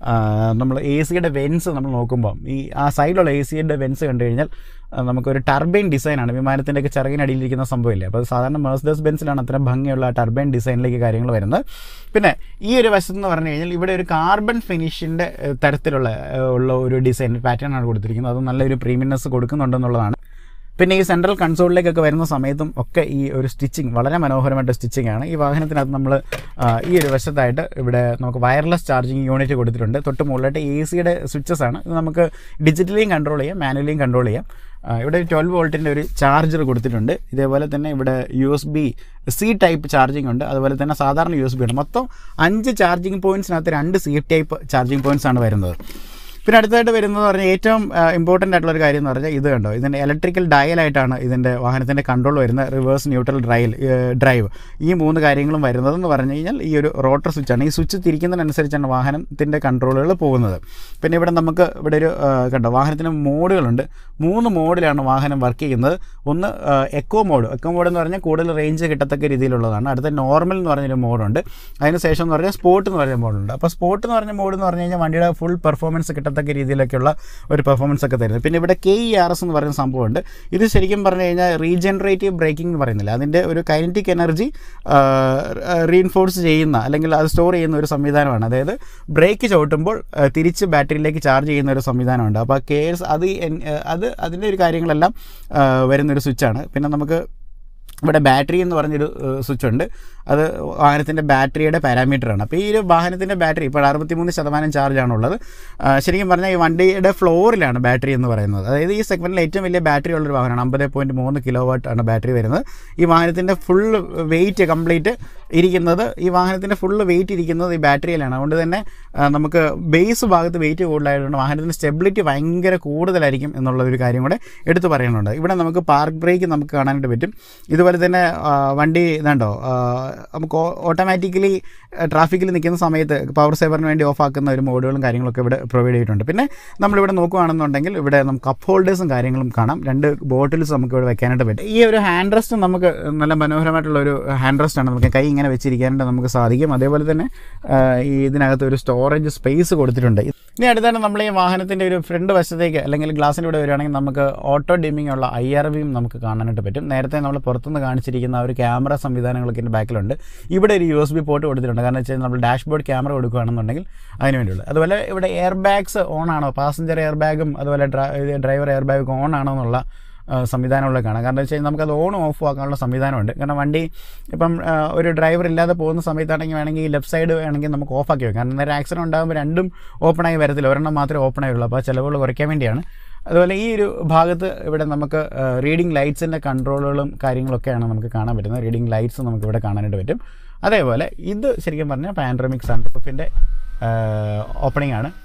നമ്മൾ എ സിയുടെ വെൻസ് നമ്മൾ നോക്കുമ്പോൾ ഈ ആ സൈഡിലുള്ള എ സിയുടെ വെൻസ് കണ്ടു കഴിഞ്ഞാൽ ആ, നമുക്കൊരു ടർബൈൻ ഡിസൈനാണ് വിമാനത്തിൻ്റെയൊക്കെ ചിറകിനടിയിലിരിക്കുന്ന സംഭവമില്ലേ അപ്പോൾ അത് സാധാരണ മേഴ്സഡസ് ബെൻസിലാണ് അത്ര ഭംഗിയുള്ള ആ ടർബൈൻ ഡിസൈനിലേക്ക് കാര്യങ്ങൾ വരുന്നത് പിന്നെ ഈ ഒരു വശത്ത് എന്ന് പറഞ്ഞു കഴിഞ്ഞാൽ ഇവിടെ ഒരു കാർബൺ ഫിനിഷിൻ്റെ തരത്തിലുള്ള ഏ, ഉള്ള ഒരു ഡിസൈൻ പാറ്റേൺ ആണ് കൊടുത്തിരിക്കുന്നത് അത് നല്ലൊരു പ്രീമിയംനെസ് കൊടുക്കുന്നുണ്ടെന്നുള്ളതാണ് പിന്നെ ഈ സെൻട്രൽ കൺസോളിലേക്കൊക്കെ വരുന്ന സമയത്തും ഒക്കെ ഈ ഒരു സ്റ്റിച്ചിങ് വളരെ മനോഹരമായിട്ട് സ്റ്റിച്ചിങ് ആണ് ഈ വാഹനത്തിനകത്ത് നമ്മൾ ഈ ഒരു വശത്തായിട്ട് ഇവിടെ നമുക്ക് വയർലെസ് ചാർജിങ് യൂണിറ്റ് കൊടുത്തിട്ടുണ്ട് തൊട്ട് മുകളിലായിട്ട് എ സിയുടെ സ്വിച്ചസ് ആണ് ഇത് നമുക്ക് ഡിജിറ്റലിയും കൺട്രോൾ ചെയ്യാം മാനുവലിയും കൺട്രോൾ ചെയ്യാം ആ, ഇവിടെ ട്വൽവ് വോൾട്ടിൻ്റെ ഒരു ചാർജർ കൊടുത്തിട്ടുണ്ട് ഇതേപോലെ തന്നെ ഇവിടെ U S B C type charging ഉണ്ട് അതുപോലെ തന്നെ സാധാരണ യു എസ് ബി ഉണ്ട് മൊത്തം അഞ്ച് ചാർജിങ് പോയിൻറ്റ്സിനകത്ത് രണ്ട് സി ടൈപ്പ് ചാർജിങ് പോയിൻറ്റ്സ് ആണ് വരുന്നത് പിന്നെ അടുത്തതായിട്ട് വരുന്നത് പറഞ്ഞാൽ ഏറ്റവും ഇമ്പോർട്ടൻ്റ് ആയിട്ടുള്ള ഒരു കാര്യം എന്ന് പറഞ്ഞാൽ ഇത് കണ്ടോ ഇതിൻ്റെ ഇലക്ട്രിക്കൽ ഡയലായിട്ടാണ് ഇതിൻ്റെ വാഹനത്തിൻ്റെ കൺട്രോൾ വരുന്ന റിവേഴ്സ് ന്യൂട്രൽ ഡ്രൈവ് ഡ്രൈവ് ഈ മൂന്ന് കാര്യങ്ങളും വരുന്നതെന്ന് പറഞ്ഞു കഴിഞ്ഞാൽ ഈ ഒരു റോട്ടർ സ്വിച്ചാണ് ഈ സ്വിച്ച് തിരിക്കുന്നതിനനുസരിച്ചാണ് വാഹനത്തിൻ്റെ കൺട്രോളുകൾ പോകുന്നത് പിന്നെ ഇവിടെ നമുക്ക് ഇവിടെ ഒരു ആ, കണ്ടോ വാഹനത്തിന് മോഡുകളുണ്ട് മൂന്ന് മോഡിലാണ് വാഹനം വർക്ക് ചെയ്യുന്നത് ഒന്ന് എക്കോ മോഡ് എക്കോ മോഡ് എന്ന് പറഞ്ഞാൽ കൂടുതൽ റേഞ്ച് കിട്ടത്തക്ക രീതിയിലുള്ളതാണ് അടുത്ത നോർമൽ എന്ന് പറഞ്ഞൊരു മോഡുണ്ട് അതിന് ശേഷം എന്ന് പറഞ്ഞാൽ സ്പോർട്ട് എന്ന് പറഞ്ഞ മോഡുണ്ട് അപ്പോൾ സ്പോർട്ട് എന്ന് പറഞ്ഞ മോഡ് എന്ന് പറഞ്ഞു കഴിഞ്ഞാൽ വണ്ടിയുടെ ഫുൾ പെർഫോമൻസ് കിട്ടത്തക്ക രീതിയിലൊക്കെയുള്ള ഒരു പെർഫോമൻസ് ഒക്കെ തരുന്നത് പിന്നെ ഇവിടെ കെ ഇ ആർ എസ് എന്ന് പറയുന്ന സംഭവമുണ്ട് ഇത് ശരിക്കും പറഞ്ഞു കഴിഞ്ഞാൽ റീജനറേറ്റീവ് ബ്രേക്കിംഗ് എന്ന് പറയുന്നില്ല അതിൻ്റെ ഒരു കൈനറ്റിക് എനർജി റീഇൻഫോഴ്സ് ചെയ്യുന്ന അല്ലെങ്കിൽ അത് സ്റ്റോർ ചെയ്യുന്ന ഒരു സംവിധാനമാണ് അതായത് ബ്രേക്ക് ചവിട്ടുമ്പോൾ ആ, തിരിച്ച് ബാറ്ററിയിലേക്ക് ചാർജ് ചെയ്യുന്ന ഒരു സംവിധാനമുണ്ട് അപ്പോൾ കെ എസ് അത് എൻ- അത് അതിൻ്റെ ഒരു കാര്യങ്ങളെല്ലാം ആ, വരുന്നൊരു സ്വിച്ചാണ് പിന്നെ നമുക്ക് ഇവിടെ ബാറ്ററി എന്ന് പറഞ്ഞൊരു സ്വിച്ച് ഉണ്ട് അത് വാഹനത്തിൻ്റെ ബാറ്ററിയുടെ പാരാമീറ്ററാണ് അപ്പോൾ ഈ ഒരു വാഹനത്തിൻ്റെ ബാറ്ററി ഇപ്പോൾ അറുപത്തിമൂന്ന് ശതമാനം ചാർജാണുള്ളത് ആ, ശരിക്കും പറഞ്ഞാൽ ഈ വണ്ടിയുടെ ഫ്ലോറിലാണ് ബാറ്ററി എന്ന് പറയുന്നത് അതായത് ഈ സെഗ്മെൻറ്റിൽ ഏറ്റവും വലിയ ബാറ്ററി ഉള്ളൊരു വാഹനമാണ് അമ്പത് പോയിൻറ്റ് മൂന്ന് കിലോ വാട്ട് ആണ് ബാറ്ററി വരുന്നത് ഈ വാഹനത്തിൻ്റെ ഫുൾ വെയിറ്റ് കംപ്ലീറ്റ് ഇരിക്കുന്നത് ഈ വാഹനത്തിൻ്റെ ഫുൾ വെയിറ്റ് ഇരിക്കുന്നത് ഈ ബാറ്ററിയിലാണ് അതുകൊണ്ട് തന്നെ ആ, നമുക്ക് ബേസ് ഭാഗത്ത് വെയിറ്റ് കൂടുതലായതുകൊണ്ട് വാഹനത്തിൻ്റെ സ്റ്റെബിലിറ്റി ഭയങ്കര കൂടുതലായിരിക്കും എന്നുള്ള ഒരു കാര്യം കൂടെ എടുത്തു പറയുന്നുണ്ട് ഇവിടെ നമുക്ക് പാർക്ക് ബ്രേക്ക് നമുക്ക് കാണാനായിട്ട് പറ്റും ഇതുപോലെ തന്നെ ആ, വണ്ടി ഇതുണ്ടോ ആ, നമുക്ക് ഓട്ടോമാറ്റിക്കലി ട്രാഫിക്കിൽ നിൽക്കുന്ന സമയത്ത് പവർ സേവറിന് വേണ്ടി ഓഫ് ആക്കുന്ന ഒരു മോഡുകളും കാര്യങ്ങളൊക്കെ ഇവിടെ പ്രൊവൈഡ് ചെയ്തിട്ടുണ്ട് പിന്നെ നമ്മളിവിടെ നോക്കുകയാണെന്നുണ്ടെങ്കിൽ ഇവിടെ നമുക്ക് കപ്പ് ഹോൾഡേഴ്സും കാര്യങ്ങളും കാണാം രണ്ട് ബോട്ടിൽസ് നമുക്ക് ഇവിടെ വെക്കാനായിട്ട് പറ്റും ഈ ഒരു ഹാൻഡ് റെസ്റ്റ് നമുക്ക് നല്ല മനോഹരമായിട്ടുള്ള ഒരു ഹാൻഡ് റെസ്റ്റ് ആണ് നമുക്ക് കൈ ഇങ്ങനെ വെച്ചിരിക്കാനായിട്ട് നമുക്ക് സാധിക്കും അതേപോലെ തന്നെ ആ, ഈ ഇതിനകത്ത് ഒരു സ്റ്റോറേജ് സ്പേസ് കൊടുത്തിട്ടുണ്ട് ഇനി അടുത്താണ് നമ്മൾ ഈ വാഹനത്തിൻ്റെ ഒരു ഫ്രണ്ട് വശത്തേക്ക് അല്ലെങ്കിൽ ഗ്ലാസിൻ്റെ ഇവിടെ വരികയാണെങ്കിൽ നമുക്ക് ഓട്ടോ ഡിമ്മിംഗ് ഉള്ള ഐ ആർ വിയും നമുക്ക് കാണാനായിട്ട് പറ്റും നേരത്തെ നമ്മൾ പുറത്തുനിന്ന് കാണിച്ചിരിക്കുന്ന ആ ഒരു ക്യാമറ സംവിധാനങ്ങളൊക്കെ ഇതിൻ്റെ ബാക്കിലുണ്ട് ഇവിടെ ഒരു യു എസ് ബി പോർട്ട് കൊടുത്തിട്ടുണ്ട് കാരണം വെച്ചാൽ നമ്മൾ ഡാഷ്ബോർഡ് ക്യാമറ കൊടുക്കുകയാണെന്നുണ്ടെങ്കിൽ അതിന് വേണ്ടിയുള്ളത് അതുപോലെ ഇവിടെ എയർ ബാഗ്സ് ഓൺ ആണോ പാസഞ്ചർ എയർ ബാഗും അതുപോലെ ഡ്രൈവർ എയർ ബാഗും ഓൺ ആണോ എന്നുള്ള ആ, സംവിധാനമുള്ള കാണാം കാരണം വെച്ച് കഴിഞ്ഞാൽ നമുക്കത് ഓൺ ഓഫ് ആക്കാനുള്ള സംവിധാനമുണ്ട് കാരണം വണ്ടി ഇപ്പം ആ, ഒരു ഡ്രൈവർ ഇല്ലാതെ പോകുന്ന സമയത്താണെങ്കിൽ വേണമെങ്കിൽ ലെഫ്റ്റ് സൈഡ് വേണമെങ്കിൽ നമുക്ക് ഓഫ് ആക്കി വെക്കാം കാരണം നേരെ ആക്സിഡൻറ്റ് ഉണ്ടാകുമ്പോൾ രണ്ടും ഓപ്പണായി വരത്തില്ല ഒരെണ്ണം മാത്രമേ ഓപ്പണായി ഉള്ളൂ അപ്പോൾ ആ ചിലവുകൾ കുറയ്ക്കാൻ വേണ്ടിയാണ് അതുപോലെ ഈ ഒരു ഭാഗത്ത് ഇവിടെ നമുക്ക് റീഡിംഗ് ലൈറ്റ്സിൻ്റെ കൺട്രോളുകളും കാര്യങ്ങളൊക്കെയാണ് നമുക്ക് കാണാൻ പറ്റുന്നത് റീഡിംഗ് ലൈറ്റ്സ് നമുക്ക് ഇവിടെ കാണാനായിട്ട് പറ്റും അതേപോലെ ഇത് ശരിക്കും പറഞ്ഞാൽ പാൻഡ്രമിക് സൺറൂഫിൻ്റെ ഓപ്പണിംഗ് ആണ്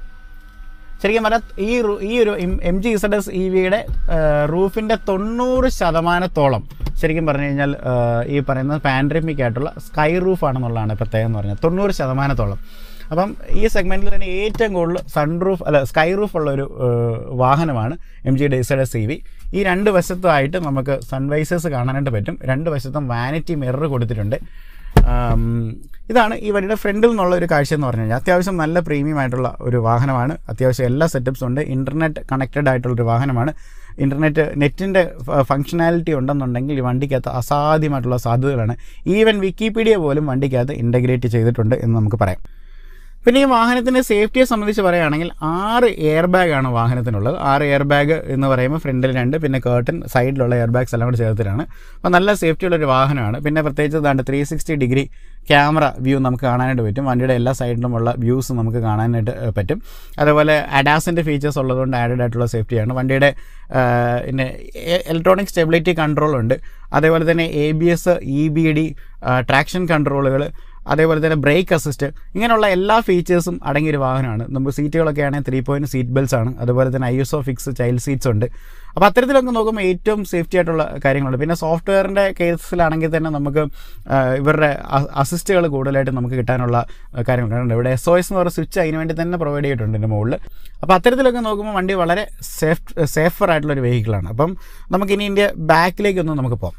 ശരിക്കും പറഞ്ഞാൽ ഈ റൂ- ഈ ഒരു M G Z S E വിയുടെ റൂഫിൻ്റെ തൊണ്ണൂറ് ശതമാനത്തോളം ശരിക്കും പറഞ്ഞു കഴിഞ്ഞാൽ ആ, ഈ പറയുന്നത് പാൻഡ്രമിക് ആയിട്ടുള്ള സ്കൈ റൂഫ് ആണെന്നുള്ളതാണ് പ്രത്യേകം എന്ന് പറഞ്ഞാൽ തൊണ്ണൂറ് ശതമാനത്തോളം അപ്പം ഈ സെഗ്മെൻറ്റിൽ തന്നെ ഏറ്റവും കൂടുതൽ സൺറൂഫ് അല്ല സ്കൈ റൂഫ് ഉള്ള ഒരു ആ, വാഹനമാണ് M G Z S E V ഈ രണ്ട് വശത്തുമായിട്ട് നമുക്ക് സൺവൈസേഴ്സ് കാണാനായിട്ട് പറ്റും രണ്ട് വശത്തും വാനിറ്റി മിറർ കൊടുത്തിട്ടുണ്ട് ആം, ഇതാണ് ഈ വണ്ടിയുടെ ഫ്രണ്ടിൽ നിന്നുള്ള ഒരു കാഴ്ച എന്ന് പറഞ്ഞു കഴിഞ്ഞാൽ അത്യാവശ്യം നല്ല പ്രീമിയം ആയിട്ടുള്ള ഒരു വാഹനമാണ് അത്യാവശ്യം എല്ലാ സെറ്റപ്സും ഉണ്ട് ഇൻ്റർനെറ്റ് കണക്റ്റഡ് ആയിട്ടുള്ളൊരു വാഹനമാണ് ഇൻ്റർനെറ്റ് നെറ്റിൻ്റെ ഫങ്ഷനാലിറ്റി ഉണ്ടെന്നുണ്ടെങ്കിൽ ഈ വണ്ടിക്കകത്ത് അസാധ്യമായിട്ടുള്ള സാധ്യതകളാണ് ഈവൻ വിക്കിപീഡിയ പോലും വണ്ടിക്കകത്ത് ഇൻ്റഗ്രേറ്റ് ചെയ്തിട്ടുണ്ട് എന്ന് നമുക്ക് പറയാം പിന്നെ ഈ വാഹനത്തിൻ്റെ സേഫ്റ്റിയെ സംബന്ധിച്ച് പറയുകയാണെങ്കിൽ ആറ് എയർ ബാഗാണ് വാഹനത്തിനുള്ളത് ആറ് എയർ ബാഗ് എന്ന് പറയുമ്പോൾ ഫ്രണ്ടിൽ രണ്ട് പിന്നെ കേർട്ടൻ സൈഡിലുള്ള എയർ ബാഗ്സ് എല്ലാം കൂടി ചേർത്തിട്ടാണ് അപ്പോൾ നല്ല സേഫ്റ്റി ഉള്ളൊരു വാഹനമാണ് പിന്നെ പ്രത്യേകിച്ച് ഇതാണ്ട് three sixty degree camera view നമുക്ക് കാണാനായിട്ട് പറ്റും വണ്ടിയുടെ എല്ലാ സൈഡിലുമുള്ള വ്യൂസ് നമുക്ക് കാണാനായിട്ട് ഏഹ്, പറ്റും അതുപോലെ അഡാസിൻ്റെ ഫീച്ചേഴ്സ് ഉള്ളതുകൊണ്ട് ആഡഡ് ആയിട്ടുള്ള സേഫ്റ്റിയാണ് വണ്ടിയുടെ ആഹ്, പിന്നെ ഇലക്ട്രോണിക് സ്റ്റെബിലിറ്റി കൺട്രോൾ ഉണ്ട് അതേപോലെ തന്നെ A B S E B D traction കൺട്രോളുകൾ അതേപോലെ തന്നെ ബ്രേക്ക് അസിസ്റ്റ് ഇങ്ങനെയുള്ള എല്ലാ ഫീച്ചേഴ്സും അടങ്ങിയൊരു വാഹനമാണ് നമുക്ക് സീറ്റുകളൊക്കെ ആണെങ്കിൽ ത്രീ പോയിൻറ്റ് സീറ്റ് ബെൽറ്റ്സ് ആണ് അതുപോലെ തന്നെ I S O fix child seats ഉണ്ട് അപ്പോൾ അത്തരത്തിലൊക്കെ നോക്കുമ്പോൾ ഏറ്റവും സേഫ്റ്റി ആയിട്ടുള്ള കാര്യങ്ങളുണ്ട് പിന്നെ സോഫ്റ്റ്വെയറിൻ്റെ കേസിലാണെങ്കിൽ തന്നെ നമുക്ക് ആ, ഇവരുടെ അസിസ്റ്റുകൾ കൂടുതലായിട്ട് നമുക്ക് കിട്ടാനുള്ള ആ, കാര്യങ്ങളുണ്ട് ഇവിടെ എസ് ഒ എസ് എന്ന് പറയുന്ന സ്വിച്ച് അതിന് വേണ്ടി തന്നെ പ്രൊവൈഡ് ചെയ്തിട്ടുണ്ട് ഇതിൻ്റെ മുകളിൽ അപ്പോൾ അത്തരത്തിലൊക്കെ നോക്കുമ്പോൾ വണ്ടി വളരെ സേഫ് സേഫർ ആയിട്ടുള്ള ഒരു വെഹിക്കിളാണ് അപ്പം നമുക്കിനി ഇതിൻ്റെ ബാക്കിലേക്കൊന്ന് നമുക്ക് പോകാം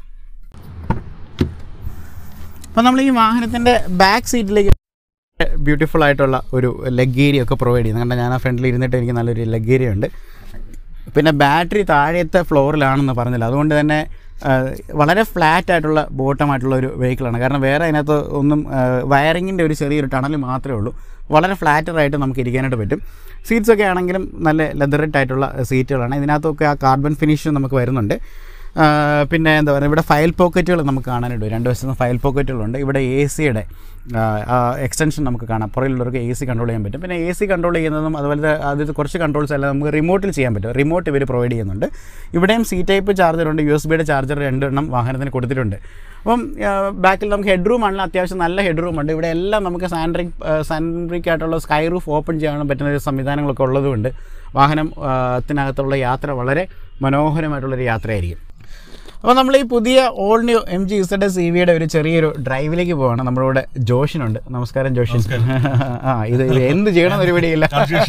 അപ്പോൾ നമ്മൾ ഈ വാഹനത്തിൻ്റെ ബാക്ക് സീറ്റിലേക്ക് ബ്യൂട്ടിഫുൾ ആയിട്ടുള്ള ഒരു ലെഗ് ഏരിയ ഒക്കെ പ്രൊവൈഡ് ചെയ്യുന്നത് കാരണം ഞാൻ ആ ഫ്രണ്ടിൽ ഇരുന്നിട്ട് എനിക്ക് നല്ലൊരു ലെഗ് ഏരിയ ഉണ്ട് പിന്നെ ബാറ്ററി താഴത്തെ ഫ്ലോറിലാണെന്ന് പറഞ്ഞില്ല അതുകൊണ്ട് തന്നെ ആ, വളരെ ഫ്ലാറ്റ് ആയിട്ടുള്ള ബോട്ടമായിട്ടുള്ള ഒരു വെഹിക്കിളാണ് കാരണം വേറെ അതിനകത്ത് ഒന്നും വയറിങ്ങിൻ്റെ ഒരു ചെറിയൊരു ടണൽ മാത്രമേ ഉള്ളൂ വളരെ ഫ്ലാറ്ററായിട്ട് നമുക്ക് ഇരിക്കാനായിട്ട് പറ്റും സീറ്റ്സ് ഒക്കെ ആണെങ്കിലും നല്ല ലെതറിറ്റ് ആയിട്ടുള്ള സീറ്റുകളാണ് ഇതിനകത്തൊക്കെ ആ കാർബൺ ഫിനിഷ് നമുക്ക് വരുന്നുണ്ട് ആ, പിന്നെ എന്താ പറയുക ഇവിടെ ഫയൽ പോക്കറ്റുകൾ നമുക്ക് കാണാനുണ്ട് രണ്ട് വശത്തും ഫയൽ പോക്കറ്റുകളുണ്ട് ഇവിടെ എ സിയുടെ എക്സ്റ്റൻഷൻ നമുക്ക് കാണാം പുറകിലുള്ളവർക്ക് എ സി കൺട്രോൾ ചെയ്യാൻ പറ്റും പിന്നെ എ സി കൺട്രോൾ ചെയ്യുന്നതും അതുപോലെ അത് കുറച്ച് കൺട്രോൾസ് അല്ല നമുക്ക് റിമോട്ടിൽ ചെയ്യാൻ പറ്റും റിമോട്ട് ഇവർ പ്രൊവൈഡ് ചെയ്യുന്നുണ്ട് ഇവിടെയും സി ടൈപ്പ് ചാർജറുണ്ട് യു എസ് ബിയുടെ ചാർജർ രണ്ടെണ്ണം വാഹനത്തിന് കൊടുത്തിട്ടുണ്ട് അപ്പം ബാക്കിൽ നമുക്ക് ഹെഡ് റൂം ആണല്ലോ അത്യാവശ്യം നല്ല ഹെഡ് റൂം ഉണ്ട് ഇവിടെ എല്ലാം നമുക്ക് സാൻഡ്രിക് സാൻഡ്രിക് ആയിട്ടുള്ള സ്കൈ റൂഫ് ഓപ്പൺ ചെയ്യാൻ പറ്റുന്ന ഒരു സംവിധാനങ്ങളൊക്കെ ഉള്ളതുകൊണ്ട് വാഹനം ആ, ത്തിനകത്തുള്ള യാത്ര വളരെ മനോഹരമായിട്ടുള്ളൊരു യാത്രയായിരിക്കും അപ്പോൾ നമ്മൾ ഈ പുതിയ all new M G Z C വിയുടെ ഒരു ചെറിയൊരു ഡ്രൈവിലേക്ക് പോവാണ് നമ്മുടെ കൂടെ ജോഷിനുണ്ട് നമസ്കാരം ജോഷിൻ ആ ഇത് ഇത് എന്ത് ചെയ്യണം ഒരു പിടിയില്ല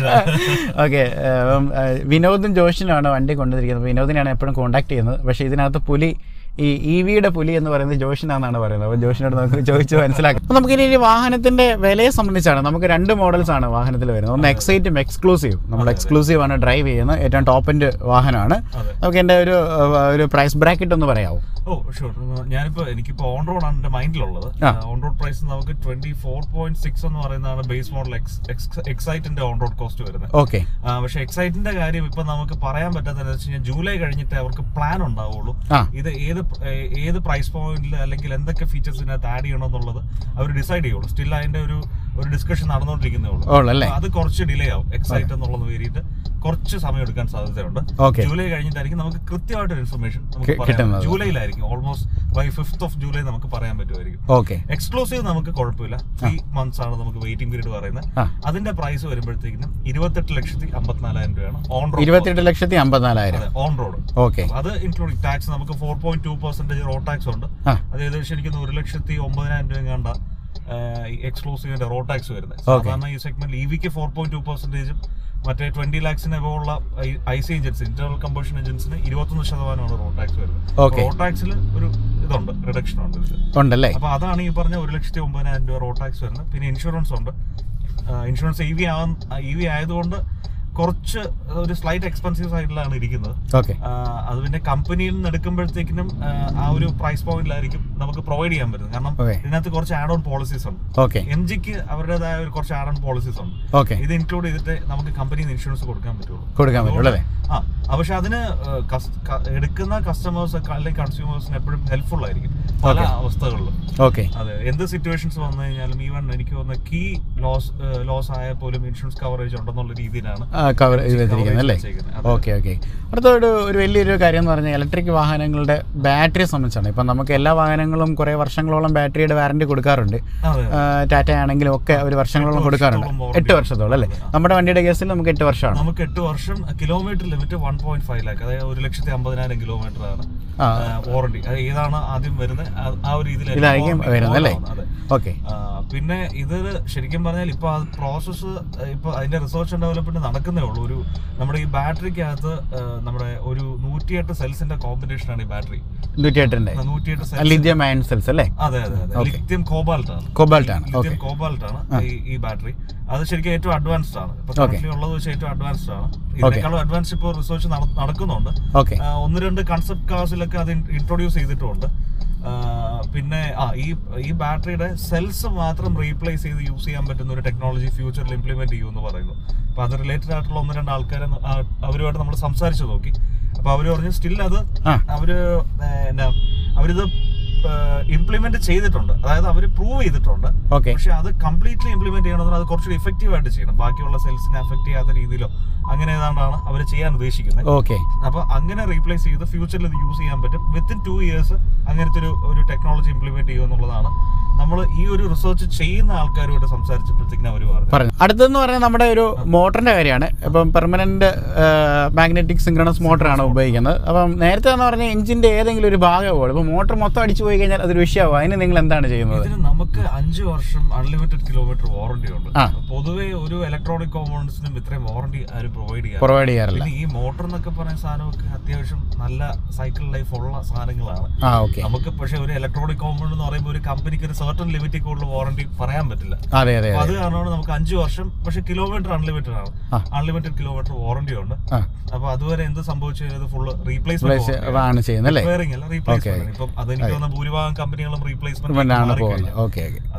ഓക്കെ വിനോദും ജോഷിനുമാണ് വണ്ടി കൊണ്ടുവന്നിരിക്കുന്നത് വിനോദിനെയാണ് എപ്പോഴും കോൺടാക്ട് ചെയ്യുന്നത് പക്ഷേ ഇതിനകത്ത് പുലി ഈ ഇ വിയുടെ പുലി എന്ന് പറയുന്നത് ജോഷിനാണെന്നാണ് പറയുന്നത് അപ്പോൾ ജോഷിനോട് നമുക്ക് ചോദിച്ച് മനസ്സിലാക്കാം അപ്പോൾ നമുക്കിനി ഈ വാഹനത്തിൻ്റെ വിലയെ സംബന്ധിച്ചാണ് നമുക്ക് രണ്ട് മോഡൽസ് ആണ് വാഹനത്തിൽ വരുന്നത് ഒന്ന് എക്സൈറ്റും എക്സ്ക്ലൂസീവ് നമ്മൾ എക്സ്ക്ലൂസീവ് ആണ് ഡ്രൈവ് ചെയ്യുന്നത് ഏറ്റവും ടോപ്പ് എൻഡ് വാഹനമാണ് അതെ. നമുക്ക് എൻ്റെ ഒരു ആ, ഒരു പ്രൈസ് ബ്രാക്കറ്റ് ഒന്ന് പറയാമോ ഓ ഷുവർ ഞാനിപ്പോ എനിക്കിപ്പോ ഓൺ റോഡ് ആണ് എന്റെ മൈൻഡിലുള്ളത് ആ. ഓൺ റോഡ് പ്രൈസ് നമുക്ക് ട്വന്റി ഫോർ പോയിന്റ് സിക്സ് എന്ന് പറയുന്നതാണ് ബേസ് മോഡൽ എക്സൈറ്റിന്റെ ഓൺ റോഡ് കോസ്റ്റ് വരുന്നത് ഓക്കെ ആ, പക്ഷെ എക്സൈറ്റിന്റെ കാര്യം ഇപ്പൊ നമുക്ക് പറയാൻ പറ്റാത്തതെന്ന് വെച്ച് കഴിഞ്ഞാൽ ജൂലൈ കഴിഞ്ഞിട്ട് അവർക്ക് പ്ലാൻ ഉണ്ടാവുള്ളൂ ആ. ഇത് ഏത് ഏ- ഏത് പ്രൈസ് പോയിന്റിൽ അല്ലെങ്കിൽ എന്തൊക്കെ ഫീച്ചേഴ്സ് ഇതിനകത്ത് ആഡ് ചെയ്യണം എന്നുള്ളത് അവർ ഡിസൈഡ് ചെയ്യുള്ളൂ സ്റ്റിൽ അതിന്റെ ഒരു ഒരു ഡിസ്കഷൻ നടന്നുകൊണ്ടിരിക്കുന്നേ ഉള്ളൂ ഉള്ളല്ലേ അപ്പൊ അത് കുറച്ച് ഡിലേ ആവും എക്സൈറ്റ് എന്നുള്ളത് വേണ്ടിയിട്ട് കുറച്ച് സമയം എടുക്കാൻ സാധ്യതയുണ്ട് ഓക്കെ ജൂലൈ കഴിഞ്ഞിട്ടായിരിക്കും നമുക്ക് കൃത്യമായിട്ട് ഇൻഫർമേഷൻ നമുക്ക് കി- പറയാം കിട്ടുന്നത്. ജൂലൈയിലായിരിക്കും almost by fifth of July നമുക്ക് പറയാൻ പറ്റുമായിരിക്കും ഓക്കെ എക്സ്ക്ലൂസീവ് നമുക്ക് കുഴപ്പമില്ല ത്രീ മന്ത്സ് ആണ് നമുക്ക് വെയിറ്റിംഗ് പീരീഡ് പറയുന്നത് ആ. അതിന്റെ പ്രൈസ് വരുമ്പോഴത്തേക്കും ഇരുപത്തെട്ട് ലക്ഷത്തി അമ്പത്തിനാലായിരം രൂപയാണ് ഓൺ റോഡ് ഇരുപത്തിയെട്ട് ലക്ഷത്തി അമ്പത്തിനാലായിരം ഓൺ റോഡ് ഓക്കെ അത് ഇൻക്ലൂഡിംഗ് ടാക്സ് നമുക്ക് four point two percentage road tax ഉണ്ട് ആ. അത് ഏകദേശം എനിക്ക് ഒരു ലക്ഷത്തി ഒമ്പതിനായിരം രൂപ കണ്ട എക്സ്ക്ലൂസീവിന്റെ റോഡ് ടാക്സ് വരുന്നത് Okay. സാധാരണ ഈ സെഗ്മെന്റ് ഇ വിക്ക് ഫോർ പോയിന്റ് ടു പെർസെന്റേജും മറ്റേ ട്വന്റി ലാക്സിന് ഉള്ള I C engines internal combustion എഞ്ചിൻസിന് ഇരുപത്തൊന്ന് ശതമാനമാണ് റോഡ് ടാക്സ് വരുന്നത് Okay. റോഡ് ടാക്സിൽ ഒരു ഇതുണ്ട് റിഡക്ഷൻ ഉണ്ട് ഇതിൽ ഉണ്ടല്ലേ അപ്പൊ അതാണ് ഈ പറഞ്ഞ ഒരു ലക്ഷത്തി ഒമ്പതിനായിരം രൂപ റോഡ് ടാക്സ് വരുന്നത് പിന്നെ ഇൻഷുറൻസ് ഉണ്ട് insurance E V E V ആയതുകൊണ്ട് കുറച്ച് ഒരു സ്ലൈറ്റ് എക്സ്പെൻസീവ് സൈഡിലാണ് ഇരിക്കുന്നത് ഓക്കെ ആ, അത് പിന്നെ കമ്പനിയിൽ നിന്ന് എടുക്കുമ്പോഴത്തേക്കിനും ആ, ആ ഒരു പ്രൈസ് പോയിന്റിലായിരിക്കും നമുക്ക് പ്രൊവൈഡ് ചെയ്യാൻ പറ്റുന്നത് കാരണം Okay. ഇതിനകത്ത് കുറച്ച് ആഡ് ഓൺ പോളിസീസ് ഉണ്ട് ഓക്കെ എം ജിക്ക് അവരുടേതായ ഒരു കുറച്ച് ആഡ് ഓൺ പോളിസീസ് ഉണ്ട് ഓക്കെ ഇത് ഇൻക്ലൂഡ് ചെയ്തിട്ട് നമുക്ക് കമ്പനിയിൽ നിന്ന് ഇൻഷുറൻസ് കൊടുക്കാൻ പറ്റുള്ളൂ കൊടുക്കാൻ പറ്റുള്ളൂ അല്ലേ ആ ആ, പക്ഷെ അതിന് ആ, കസ്- ക- എടുക്കുന്ന കസ്റ്റമേഴ്സ് അല്ലെങ്കിൽ കൺസ്യൂമേഴ്സിന് എപ്പോഴും ഹെൽപ്ഫുൾ ആയിരിക്കും പല Okay. അവസ്ഥകളിലും ഓക്കെ അതെ എന്ത് സിറ്റുവേഷൻസ് വന്നു കഴിഞ്ഞാലും ഈവൻ എനിക്ക് തോന്നുന്ന കീ ലോസ് ലോസ് ആയ പോലും ഇൻഷുറൻസ് കവറേജ് ഉണ്ടെന്നുള്ള രീതിയിലാണ് കവർ ചെയ്ത് വെച്ചിരിക്കുന്നത് അല്ലേ വെച്ചേക്കുന്നത്. അതെ. ഓക്കെ ഓക്കെ അടുത്ത ഒരു ഒരു വലിയൊരു കാര്യം എന്ന് പറഞ്ഞാൽ ഇലക്ട്രിക് വാഹനങ്ങളുടെ ബാറ്ററി സംബന്ധിച്ചാണ് ഇപ്പം നമുക്ക് എല്ലാ വാഹനങ്ങളും കുറേ വർഷങ്ങളോളം ബാറ്ററിയുടെ വാറണ്ടി കൊടുക്കാറുണ്ട് അതെ ആ, ടാറ്റ ആണെങ്കിലും ഒക്കെ ഒരു വർഷങ്ങളോളം എട്ട് കൊടുക്കാറുണ്ട് വർഷത്തോളം warranty എട്ട് വർഷത്തോളം അല്ലേ ഉണ്ട്. നമ്മുടെ വണ്ടിയുടെ കേസിൽ നമുക്ക് എട്ട് വർഷമാണ് നമുക്ക് എട്ട് വർഷം kilometre limit one point five lakh അതായത് ഒരു ലക്ഷത്തി അമ്പതിനായിരം കിലോമീറ്റർ ആണ് ആ. വാറണ്ടി അത് ഏതാണ് ആദ്യം വരുന്നത് ആ- ആ ഒരു രീതിയിലായിരിക്കും ഇതായിരിക്കും warranty വരുന്നത് അല്ലേ on ആവുന്നത്. അതെ ഓക്കെ ആ, പിന്നെ ഇത് ശരിക്കും പറഞ്ഞാൽ ഇപ്പൊ അത് പ്രോസസ്സ് ഇപ്പൊ അതിന്റെ റിസർച്ച് ആൻഡ് ഡെവലപ്മെന്റ് നടക്കുന്നേ ഉള്ളൂ ഒരു നമ്മുടെ ഈ ബാറ്ററിക്കകത്ത് ആ, നമ്മുടെ ഒരു നൂറ്റിയെട്ട് സെൽസിന്റെ കോമ്പിനേഷൻ ആണ് ഈ ബാറ്ററി നൂറ്റിയെട്ടിൻ്റെ നൂറ്റിയെട്ട് സെൽസ് ലിഥിയം അയൺ സെൽസ് അല്ലേ അതെ അതെ അതെ Okay. ലിത്യം കോബാൾട്ട് ആണ് Cobalt ആണ്, ലിത്യം okay. കോബാൾട്ട് ആണ് ഈ- ഈ ബാറ്ററി അത് ശരിക്കും ഏറ്റവും അഡ്വാൻസ്ഡ് ആണ് ഇപ്പൊ Okay. currently ഉള്ളത് വെച്ച് ഏറ്റവും അഡ്വാൻസ്ഡ് ആണ് ഇതിനേക്കാളും അഡ്വാൻസ് ഇപ്പോൾ റിസർച്ച് നടക്കുന്നുണ്ട് ഓക്കെ ആ, ഒന്ന് രണ്ട് കൺസെപ്റ്റ് കാസിലൊക്കെ അത് ഇൻട്രൊഡ്യൂസ് ചെയ്തിട്ടുണ്ട് ആ, പിന്നെ ആ ഈ ഈ ബാറ്ററിയുടെ സെൽസ് മാത്രം റീപ്ലേസ് ചെയ്ത് യൂസ് ചെയ്യാൻ പറ്റുന്ന ഒരു ടെക്നോളജി ഫ്യൂച്ചറിൽ ഇംപ്ലിമെന്റ് ചെയ്യുമെന്ന് പറയുന്നു അപ്പൊ അത് റിലേറ്റഡ് ആയിട്ടുള്ള ഒന്ന് രണ്ട് ആൾക്കാരെ ന- ആ, അവരുമായിട്ട് നമ്മൾ സംസാരിച്ചു നോക്കി അപ്പൊ അവര് പറഞ്ഞു സ്റ്റിൽ അത് ആ. അവര് ഏ, എന്നാ അവരിത് ഇംപ്ലിമെന്റ് ചെയ്തിട്ടുണ്ട് അതായത് അവർ പ്രൂവ് ചെയ്തിട്ടുണ്ട് ഓക്കെ പക്ഷെ അത് കംപ്ലീറ്റ്ലി ഇംപ്ലിമെന്റ് ചെയ്യണമെന്ന് അത് കുറച്ചുകൂടി ഇഫക്റ്റീവ് ആയിട്ട് ചെയ്യണം ബാക്കിയുള്ള സെൽസിനെ അഫക്ട് ചെയ്യാത്ത രീതിയിലോ അങ്ങനെ ഏതാണ്ടാണ് അവർ ചെയ്യാൻ ഉദ്ദേശിക്കുന്നത് ഓക്കെ അപ്പൊ അങ്ങനെ റീപ്ലേസ് ചെയ്ത് ഫ്യൂച്ചറിൽ ഇത് യൂസ് ചെയ്യാൻ പറ്റും വിത്തിൻ ടു ഇയേഴ്സ് അങ്ങനത്തെ ഒരു ഒരു ടെക്നോളജി ഇംപ്ലിമെന്റ് ചെയ്യും എന്നുള്ളതാണ് നമ്മൾ ഈ ഒരു റിസർച്ച് ചെയ്യുന്ന ആൾക്കാരുമായിട്ട് സംസാരിച്ചപ്പോഴത്തേക്കിനും അവർ പറഞ്ഞു പറഞ്ഞു അടുത്തെന്ന് പറഞ്ഞാൽ നമ്മുടെ ഒരു മോട്ടറിന്റെ കാര്യമാണ് ഇപ്പം പെർമനന്റ് മാഗ്നറ്റിക് സിങ്ക്രണസ് മോട്ടറാണ് ഉപയോഗിക്കുന്നത് അപ്പം നേരത്തെ എന്ന് പറഞ്ഞാൽ എഞ്ചിന്റെ ഏതെങ്കിലും ഒരു ഭാഗമോ ഇപ്പം മോട്ടർ മൊത്തം അടിച്ചു പോയി കഴിഞ്ഞാൽ അതൊരു വിഷയമാവും അതിന് നിങ്ങൾ എന്താണ് ചെയ്യുന്നത് ഇതിന് നമുക്ക് അഞ്ച് വർഷം അൺലിമിറ്റഡ് കിലോമീറ്റർ വാറണ്ടി ഉണ്ട് ആ. പൊതുവെ ഒരു ഇലക്ട്രോണിക് കോമ്പൗണ്ട്സിനും ഇത്രയും വാറണ്ടി ആരും പ്രൊവൈഡ് ചെയ്യാറ് പ്രൊവൈഡ് ചെയ്യാറില്ല പിന്നെ ഈ മോട്ടർ എന്നൊക്കെ പറയുന്ന സാധനമൊക്കെ അത്യാവശ്യം നല്ല സൈക്കിൾ ലൈഫ് ഉള്ള സാധനങ്ങളാണ് ആ ഓക്കെ നമുക്ക് പക്ഷെ ഒരു ഇലക്ട്രോണിക് കോമ്പൗണ്ട് എന്ന് പറയുമ്പോൾ ഒരു കമ്പനിക്ക് ഒരു സർട്ടൺ ലിമിറ്റിൽ കൂടുതൽ വാറണ്ടി പറയാൻ പറ്റില്ല അതെ അതെ അപ്പൊ അതെ അത് കാരണമാണ് നമുക്ക് അഞ്ച് വർഷം പക്ഷെ കിലോമീറ്റർ അൺലിമിറ്റഡ് ആണ് ആ. അൺലിമിറ്റഡ് കിലോമീറ്റർ വാറണ്ടി ഉണ്ട് ആ അപ്പൊ അതുവരെ എന്ത് സംഭവിച്ചു കഴിഞ്ഞാൽ ഫുള്ള് Replace റീപ്ലേസ്മെന്റ് ആണ് ചെയ്യുന്നത് അല്ലേ റിപ്പയറിംഗ് അല്ല റീപ്ലേസ്മെന്റ് ഇപ്പം അതെനിക്ക് തോന്നുന്ന ഭൂരിഭാഗം കമ്പനികളും റീപ്ലേസ്മെന്റ് ആണ് പോകുന്നത് ഓക്കെ ഓക്കെ അതെ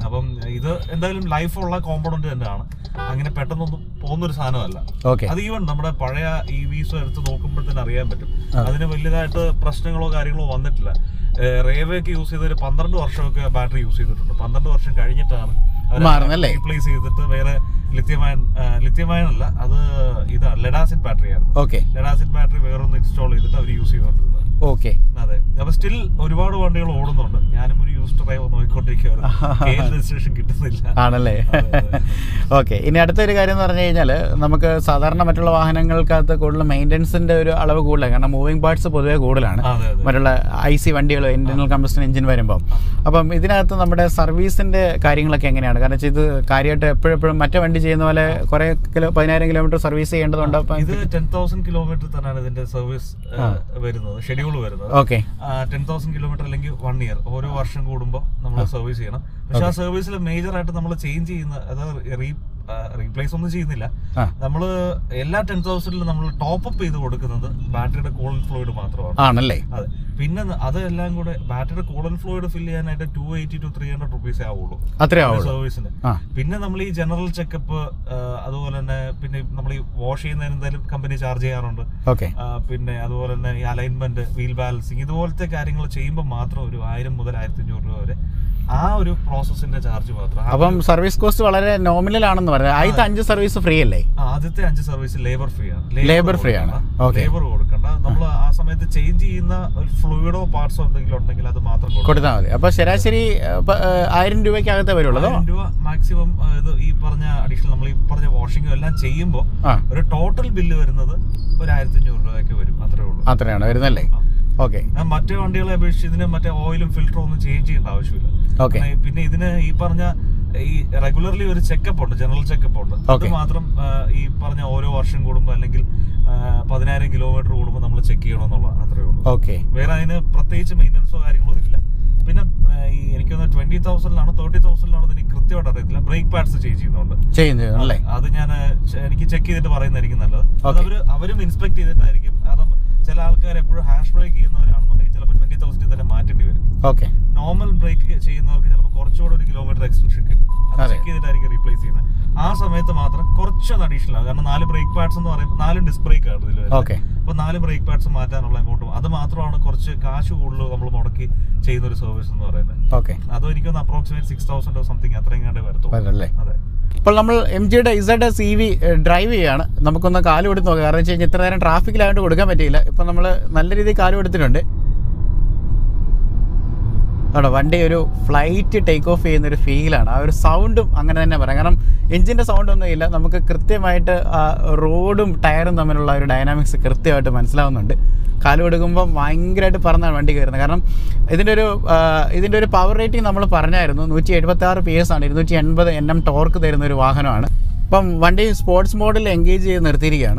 അപ്പം ഇത് എന്തായാലും ലൈഫുള്ള കോമ്പണന്റ് തന്നെയാണ് അങ്ങനെ പെട്ടെന്നൊന്നും പോകുന്ന ഒരു സാധനമല്ല ഓക്കെ അത് ഈവൻ നമ്മുടെ പഴയ ഇ വിസ് എടുത്ത് നോക്കുമ്പോൾ തന്നെ അറിയാൻ പറ്റും ആ. അതിന് വലിയതായിട്ട് പ്രശ്നങ്ങളോ കാര്യങ്ങളോ വന്നിട്ടില്ല റേവയൊക്കെ യൂസ് ചെയ്ത ഒരു പന്ത്രണ്ട് വർഷമൊക്കെ ബാറ്ററി യൂസ് ചെയ്തിട്ടുണ്ട് പന്ത്രണ്ട് വർഷം കഴിഞ്ഞിട്ടാണ് മാറുന്നല്ലേ? റീപ്ലേസ് ചെയ്തിട്ട് വേറെ ലിത്യമയൻ ലിത്യമയൻ അല്ല അത് ഇതാണ് ലെഡാസിഡ് ബാറ്ററി ആയിരുന്നു ഓക്കെ ലെഡാസിഡ് ബാറ്ററി വേറൊന്ന് ഇൻസ്റ്റാൾ ചെയ്തിട്ട് അവർ യൂസ് ചെയ്തുകൊണ്ടിരുന്നത് ഓക്കെ അതെ അപ്പൊ സ്റ്റിൽ ഒരുപാട് വണ്ടികൾ ഓടുന്നുണ്ട് ഞാനും ഒരു യൂസ് ഡ്രൈവ് നോക്കിക്കൊണ്ടിരിക്കുകയായിരുന്നു രജിസ്ട്രേഷൻ കിട്ടുന്നില്ല ആണല്ലേ അതെ, അതെ. ഓക്കെ ഇനി അടുത്തൊരു കാര്യം എന്ന് പറഞ്ഞു കഴിഞ്ഞാൽ നമുക്ക് സാധാരണ മറ്റുള്ള വാഹനങ്ങൾക്കകത്ത് കൂടുതൽ മെയിൻ്റനൻസിൻ്റെ ഒരു അളവ് കൂടുതലാണ് കാരണം മൂവിങ് പാർട്സ് പൊതുവേ കൂടുതലാണ് അതെ അതെ മറ്റുള്ള ഐ സി വണ്ടികളോ ഇന്റർണൽ കമ്പസ്റ്റൻ എഞ്ചിൻ വരുമ്പോൾ അപ്പം ഇതിനകത്ത് നമ്മുടെ സർവീസിൻ്റെ കാര്യങ്ങളൊക്കെ എങ്ങനെയാണ് കാരണം വെച്ചാൽ ഇത് കാര്യമായിട്ട് എപ്പോഴെപ്പോഴും മറ്റേ വണ്ടി ചെയ്യുന്ന പോലെ കുറേ കിലോ പതിനായിരം കിലോമീറ്റർ സർവീസ് ചെയ്യേണ്ടതുണ്ട് അപ്പം ഇത് ടെൻ തൗസൻഡ് കിലോമീറ്റർ തന്നെയാണ് ഇതിന്റെ സർവീസ് വരുന്നത് ഷെഡ്യൂൾ വരുന്നത് ഓക്കെ ടെൻ തൗസൻഡ് കിലോമീറ്റർ അല്ലെങ്കിൽ വൺ ഇയർ ഓരോ വർഷം കൂടുമ്പോൾ നമ്മൾ സർവീസ് ചെയ്യണം പക്ഷെ ആ സർവീസിൽ മേജർ ആയിട്ട് നമ്മൾ ചേഞ്ച് ചെയ്യുന്ന അതായത് റീ റീപ്ലേസ് ഒന്നും ചെയ്യുന്നില്ല ആ നമ്മൾ എല്ലാ ടെൻ തൗസൻഡിലും നമ്മൾ ടോപ്പ് അപ്പ് ചെയ്ത് കൊടുക്കുന്നത് ബാറ്ററിയുടെ കൂളൻ ഫ്ലൂയിഡ് മാത്രമാണ് ആണല്ലേ അതെ പിന്നെ ന- അതെല്ലാം കൂടെ ബാറ്ററിയുടെ കൂളൻ ഫ്ലൂയിഡ് ഫില്ല് ചെയ്യാനായിട്ട് two eighty to three hundred റുപ്പീസേ ആവുള്ളൂ അത്രേ ആവുള്ളൂ സർവീസിന് ആ പിന്നെ നമ്മൾ ഈ ജനറൽ ചെക്കപ്പ് അതുപോലെ തന്നെ പിന്നെ നമ്മൾ ഈ വാഷ് ചെയ്യുന്നതിന് എന്തായാലും കമ്പനി ചാർജ് ചെയ്യാറുണ്ട് ഓക്കെ ആ, പിന്നെ അതുപോലെ തന്നെ ഈ അലൈൻമെന്റ് വീൽ ബാലൻസിങ് ഇതുപോലത്തെ കാര്യങ്ങൾ ചെയ്യുമ്പോൾ മാത്രം ഒരു ആയിരം മുതൽ ആയിരത്തി അഞ്ഞൂറ് രൂപ വരെ ആ ഒരു പ്രോസസ്സിന്റെ ചാർജ് മാത്രം ആ അപ്പം സർവീസ് കോസ്റ്റ് വളരെ നോമിനൽ ആണെന്ന് പറയുന്നത് ആദ്യത്തെ അഞ്ച് സർവീസ് ഫ്രീ അല്ലേ ആദ്യത്തെ അഞ്ച് സർവീസ് ലേബർ ഫ്രീ ആണ് Labour free ആണ്. Okay. ലേബർ കൊടുക്കണ്ട നമ്മൾ ആ സമയത്ത് ചേഞ്ച് ചെയ്യുന്ന ഒരു ഫ്ലൂയിഡോ പാർട്സോ എന്തെങ്കിലും ഉണ്ടെങ്കിൽ അത് മാത്രം കൊടുക്കണം കൊടുത്താൽ മതി അപ്പോൾ ശരാശരി ഏഹ്, പ- ഏഹ്, ആയിരം രൂപയ്ക്കകത്തേ വരുള്ളതോ ആയിരം രൂപ മാക്സിമം ഇത് ഈ പറഞ്ഞ അഡീഷണൽ നമ്മൾ ഈ പറഞ്ഞ വാഷിങ്ങും എല്ലാം ചെയ്യുമ്പോൾ ആ ഒരു ടോട്ടൽ ബില്ല് വരുന്നത് ഒരു ആയിരത്തി അഞ്ഞൂറ് രൂപയൊക്കെ വരും അത്രേ ഉള്ളൂ അത്രയാണ് വരുന്നല്ലേ ഓക്കെ ആ, മറ്റേ വണ്ടികളെ അപേക്ഷിച്ച് ഇതിന് മറ്റേ ഓയിലും ഫിൽറ്ററും ഒന്നും ചേഞ്ച് ചെയ്യേണ്ട ആവശ്യമില്ല ഓക്കെ പിന്നെ- പിന്നെ ഇതിന് ഈ പറഞ്ഞ ഈ റെഗുലർലി ഒരു ചെക്കപ്പ് ഉണ്ട് ജനറൽ ചെക്കപ്പ് ഉണ്ട് അത് Okay. മാത്രം ആ, ഈ പറഞ്ഞ ഓരോ വർഷം കൂടുമ്പോൾ അല്ലെങ്കിൽ ആ, പതിനായിരം കിലോമീറ്റർ കൂടുമ്പോൾ നമ്മൾ ചെക്ക് ചെയ്യണമെന്നുള്ളതാണ് അത്രേ ഉള്ളൂ ഓക്കെ വേറെ അതിന് പ്രത്യേകിച്ച് മെയിൻ്റനൻസോ കാര്യങ്ങളോ ഇല്ല പിന്നെ ആ, ഈ എനിക്കൊന്ന് ട്വന്റി തൗസൻഡിലാണോ തേർട്ടി തൗസൻഡിലാണോ എനിക്ക് കൃത്യമായിട്ട് അറിയത്തില്ല ബ്രേക്ക് പാഡ്സ് ചേഞ്ച് ചെയ്യുന്നുണ്ട് ചെയ്യുന്നത് അല്ലേ അത് ഞാൻ എനിക്ക് ചെക്ക് ചെയ്തിട്ട് പറയുന്നതായിരിക്കും നല്ലത് അത് Okay. അവര് അവരും ഇൻസ്പെക്ട് ചെയ്തിട്ടായിരിക്കും കാരണം ചില ആൾക്കാർ എപ്പോഴും ഹാഷ് ബ്രേക്ക് ചെയ്യുന്നവരാണെന്നുണ്ടെങ്കിൽ ചിലപ്പോൾ ട്വന്റി തൗസൻഡ് തന്നെ മാറ്റേണ്ടി വരും ഓക്കെ നോർമൽ ബ്രേക്ക് ചെയ്യുന്നവർക്ക് ചിലപ്പോൾ കുറച്ചുകൂടെ ഒരു കിലോമീറ്റർ എക്സ്റ്റൻഷൻ കിട്ടും അത് അതെ. ചെക്ക് ചെയ്തിട്ടായിരിക്കും റീപ്ലേസ് ചെയ്യുന്നത് ആ സമയത്ത് മാത്രം കുറച്ചൊന്ന് അഡീഷണൽ ആകും കാരണം നാല് ബ്രേക്ക് പാഡ്സ് എന്ന് പറയുമ്പോൾ നാലും ഡിസ്ക് ബ്രേക്ക് ആണ് ഇതിൽ ഓക്കെ അപ്പൊ നാല് ബ്രേക്ക് പാഡ്സ് മാറ്റാനുള്ള അങ്ങോട്ടും അത് മാത്രമാണ് കുറച്ച് കാശ് കൂടുതൽ നമ്മൾ മുടക്കി ചെയ്യുന്ന ഒരു സർവീസ് എന്ന് പറയുന്നത് ഓക്കെ അതോ എനിക്കൊന്ന് അപ്രോക്സിമേറ്റ് സിക്സ് തൗസൻഡോ സംതിങ് അത്രയും കണ്ടേ വരത്തുള്ളൂ അതല്ലേ അതെ ഇപ്പോൾ നമ്മൾ എം ജിയുടെ ഇസഡ് സി വി ഡ്രൈവ് ചെയ്യാണ് നമുക്കൊന്ന് കാല് കൊടുത്ത് നോക്കാം കാരണം വെച്ച് കഴിഞ്ഞാൽ ഇത്ര നേരം ട്രാഫിക്കിലായതുകൊണ്ട് കൊടുക്കാൻ പറ്റിയില്ല ഇപ്പം നമ്മൾ നല്ല രീതിയിൽ കാല് കൊടുത്തിട്ടുണ്ട് ആണോ വണ്ടി ഒരു ഫ്ലൈറ്റ് ടേക്ക് ഓഫ് ചെയ്യുന്ന ഒരു ഫീലാണ് ആ ഒരു സൗണ്ടും അങ്ങനെ തന്നെ പറയാം കാരണം എഞ്ചിൻ്റെ സൗണ്ടൊന്നും ഇല്ല നമുക്ക് കൃത്യമായിട്ട് ആ റോഡും ടയറും തമ്മിലുള്ള ഒരു ഡൈനാമിക്സ് കൃത്യമായിട്ട് മനസ്സിലാവുന്നുണ്ട് കാല് കൊടുക്കുമ്പോൾ ഭയങ്കരമായിട്ട് പറന്നാണ് വണ്ടി കയറുന്നത് കാരണം ഇതിൻ്റെ ഒരു ആ, ഇതിൻ്റെ ഒരു പവർ റേറ്റിംഗ് നമ്മൾ പറഞ്ഞായിരുന്നു നൂറ്റി എഴുപത്തി ആറ് പി എസ് ആണ് ഇരുന്നൂറ്റി എൺപത് എൻ എം ടോർക്ക് തരുന്ന ഒരു വാഹനമാണ് ഇപ്പം വണ്ടി സ്പോർട്സ് മോഡിൽ എൻഗേജ് ചെയ്ത് നിർത്തിയിരിക്കുകയാണ്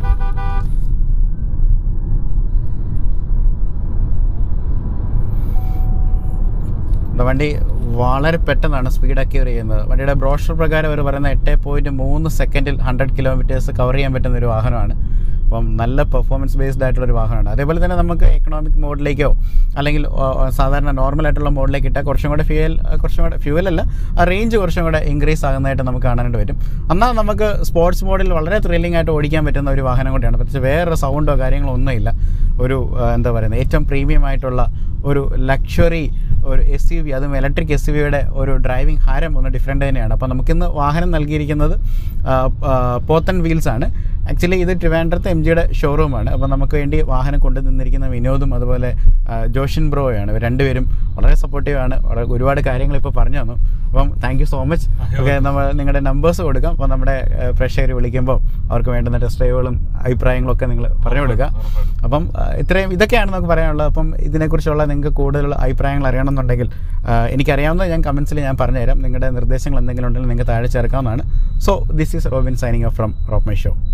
ഇവിടെ വണ്ടി വളരെ പെട്ടെന്നാണ് സ്പീഡ് അക്യൂർ ചെയ്യുന്നത് വണ്ടിയുടെ ബ്രോഷർ പ്രകാരം അവർ പറയുന്ന എട്ട് പോയിൻറ്റ് മൂന്ന് സെക്കൻഡിൽ ഹൺഡ്രഡ് കിലോമീറ്റേഴ്സ് കവർ ചെയ്യാൻ പറ്റുന്ന ഒരു വാഹനമാണ് അപ്പം നല്ല പെർഫോമൻസ് ബേസ്ഡ് ആയിട്ടുള്ള ഒരു വാഹനമാണ് അതേപോലെ തന്നെ നമുക്ക് എക്കണോമിക് മോഡിലേക്കോ അല്ലെങ്കിൽ ആ, ആ, സാധാരണ നോർമൽ ആയിട്ടുള്ള മോഡിലേക്ക് ഇട്ടാൽ കുറച്ചും കൂടെ ഫ്യൂവൽ കുറച്ചും കൂടെ ഫ്യൂവൽ അല്ല ആ റേഞ്ച് കുറച്ചും കൂടെ ഇൻക്രീസ് ആകുന്നതായിട്ട് നമുക്ക് കാണാനായിട്ട് പറ്റും എന്നാൽ നമുക്ക് സ്പോർട്സ് മോഡിൽ വളരെ ത്രില്ലിംഗ് ആയിട്ട് ഓടിക്കാൻ പറ്റുന്ന ഒരു വാഹനം കൂടിയാണ് പക്ഷേ വേറെ സൗണ്ടോ കാര്യങ്ങളോ ഒന്നുമില്ല ഒരു ആ, എന്താ പറയുന്നത് ഏറ്റവും പ്രീമിയം ആയിട്ടുള്ള ഒരു ലക്ഷറി ഒരു എസ് യു വി അതും ഇലക്ട്രിക് എസ് യു വിയുടെ ഒരു ഡ്രൈവിംഗ് ഹാരം ഒന്ന് ഡിഫറെൻ്റ് തന്നെയാണ് അപ്പോൾ നമുക്കിന്ന് വാഹനം നൽകിയിരിക്കുന്നത് ആ, ആ, പോത്തൻ വീൽസ് ആണ് ആക്ച്വലി ഇത് ട്രിവാൻഡ്രത്ത് എം ജിയുടെ ഷോറൂമാണ് അപ്പോൾ നമുക്ക് വേണ്ടി വാഹനം കൊണ്ടു നിന്നിരിക്കുന്ന വിനോദും അതുപോലെ ആ, ജോഷിൻ ബ്രോയാണ് ഇവർ രണ്ടുപേരും വളരെ സപ്പോർട്ടീവ് ആണ് വളരെ ഒരുപാട് കാര്യങ്ങൾ ഇപ്പോൾ പറഞ്ഞു തന്നു അപ്പം thank you so much okay നമ്മൾ നിങ്ങളുടെ നമ്പേഴ്സ് കൊടുക്കാം അപ്പോൾ നമ്മുടെ പ്രേക്ഷകർ വിളിക്കുമ്പോൾ അവർക്ക് വേണ്ടുന്ന ടെസ്റ്റ് ഡ്രൈവുകളും അഭിപ്രായങ്ങളും ഒക്കെ നിങ്ങൾ പറഞ്ഞു കൊടുക്കുക ഉറപ്പായിട്ടും. അപ്പം ആ, ഇത്രയും ഇതൊക്കെയാണ് നമുക്ക് പറയാനുള്ളത് അപ്പം ഇതിനെക്കുറിച്ചുള്ള നിങ്ങൾക്ക് കൂടുതൽ അഭിപ്രായങ്ങൾ അറിയണമെന്നുണ്ടെങ്കിൽ ആ, എനിക്കറിയാവുന്ന ഞാൻ കമൻസിൽ ഞാൻ പറഞ്ഞുതരാം നിങ്ങളുടെ നിർദ്ദേശങ്ങൾ എന്തെങ്കിലും ഉണ്ടെങ്കിൽ നിങ്ങൾക്ക് താഴെ ചേർക്കാവുന്നതാണ് so this is Robin signing off from rope my show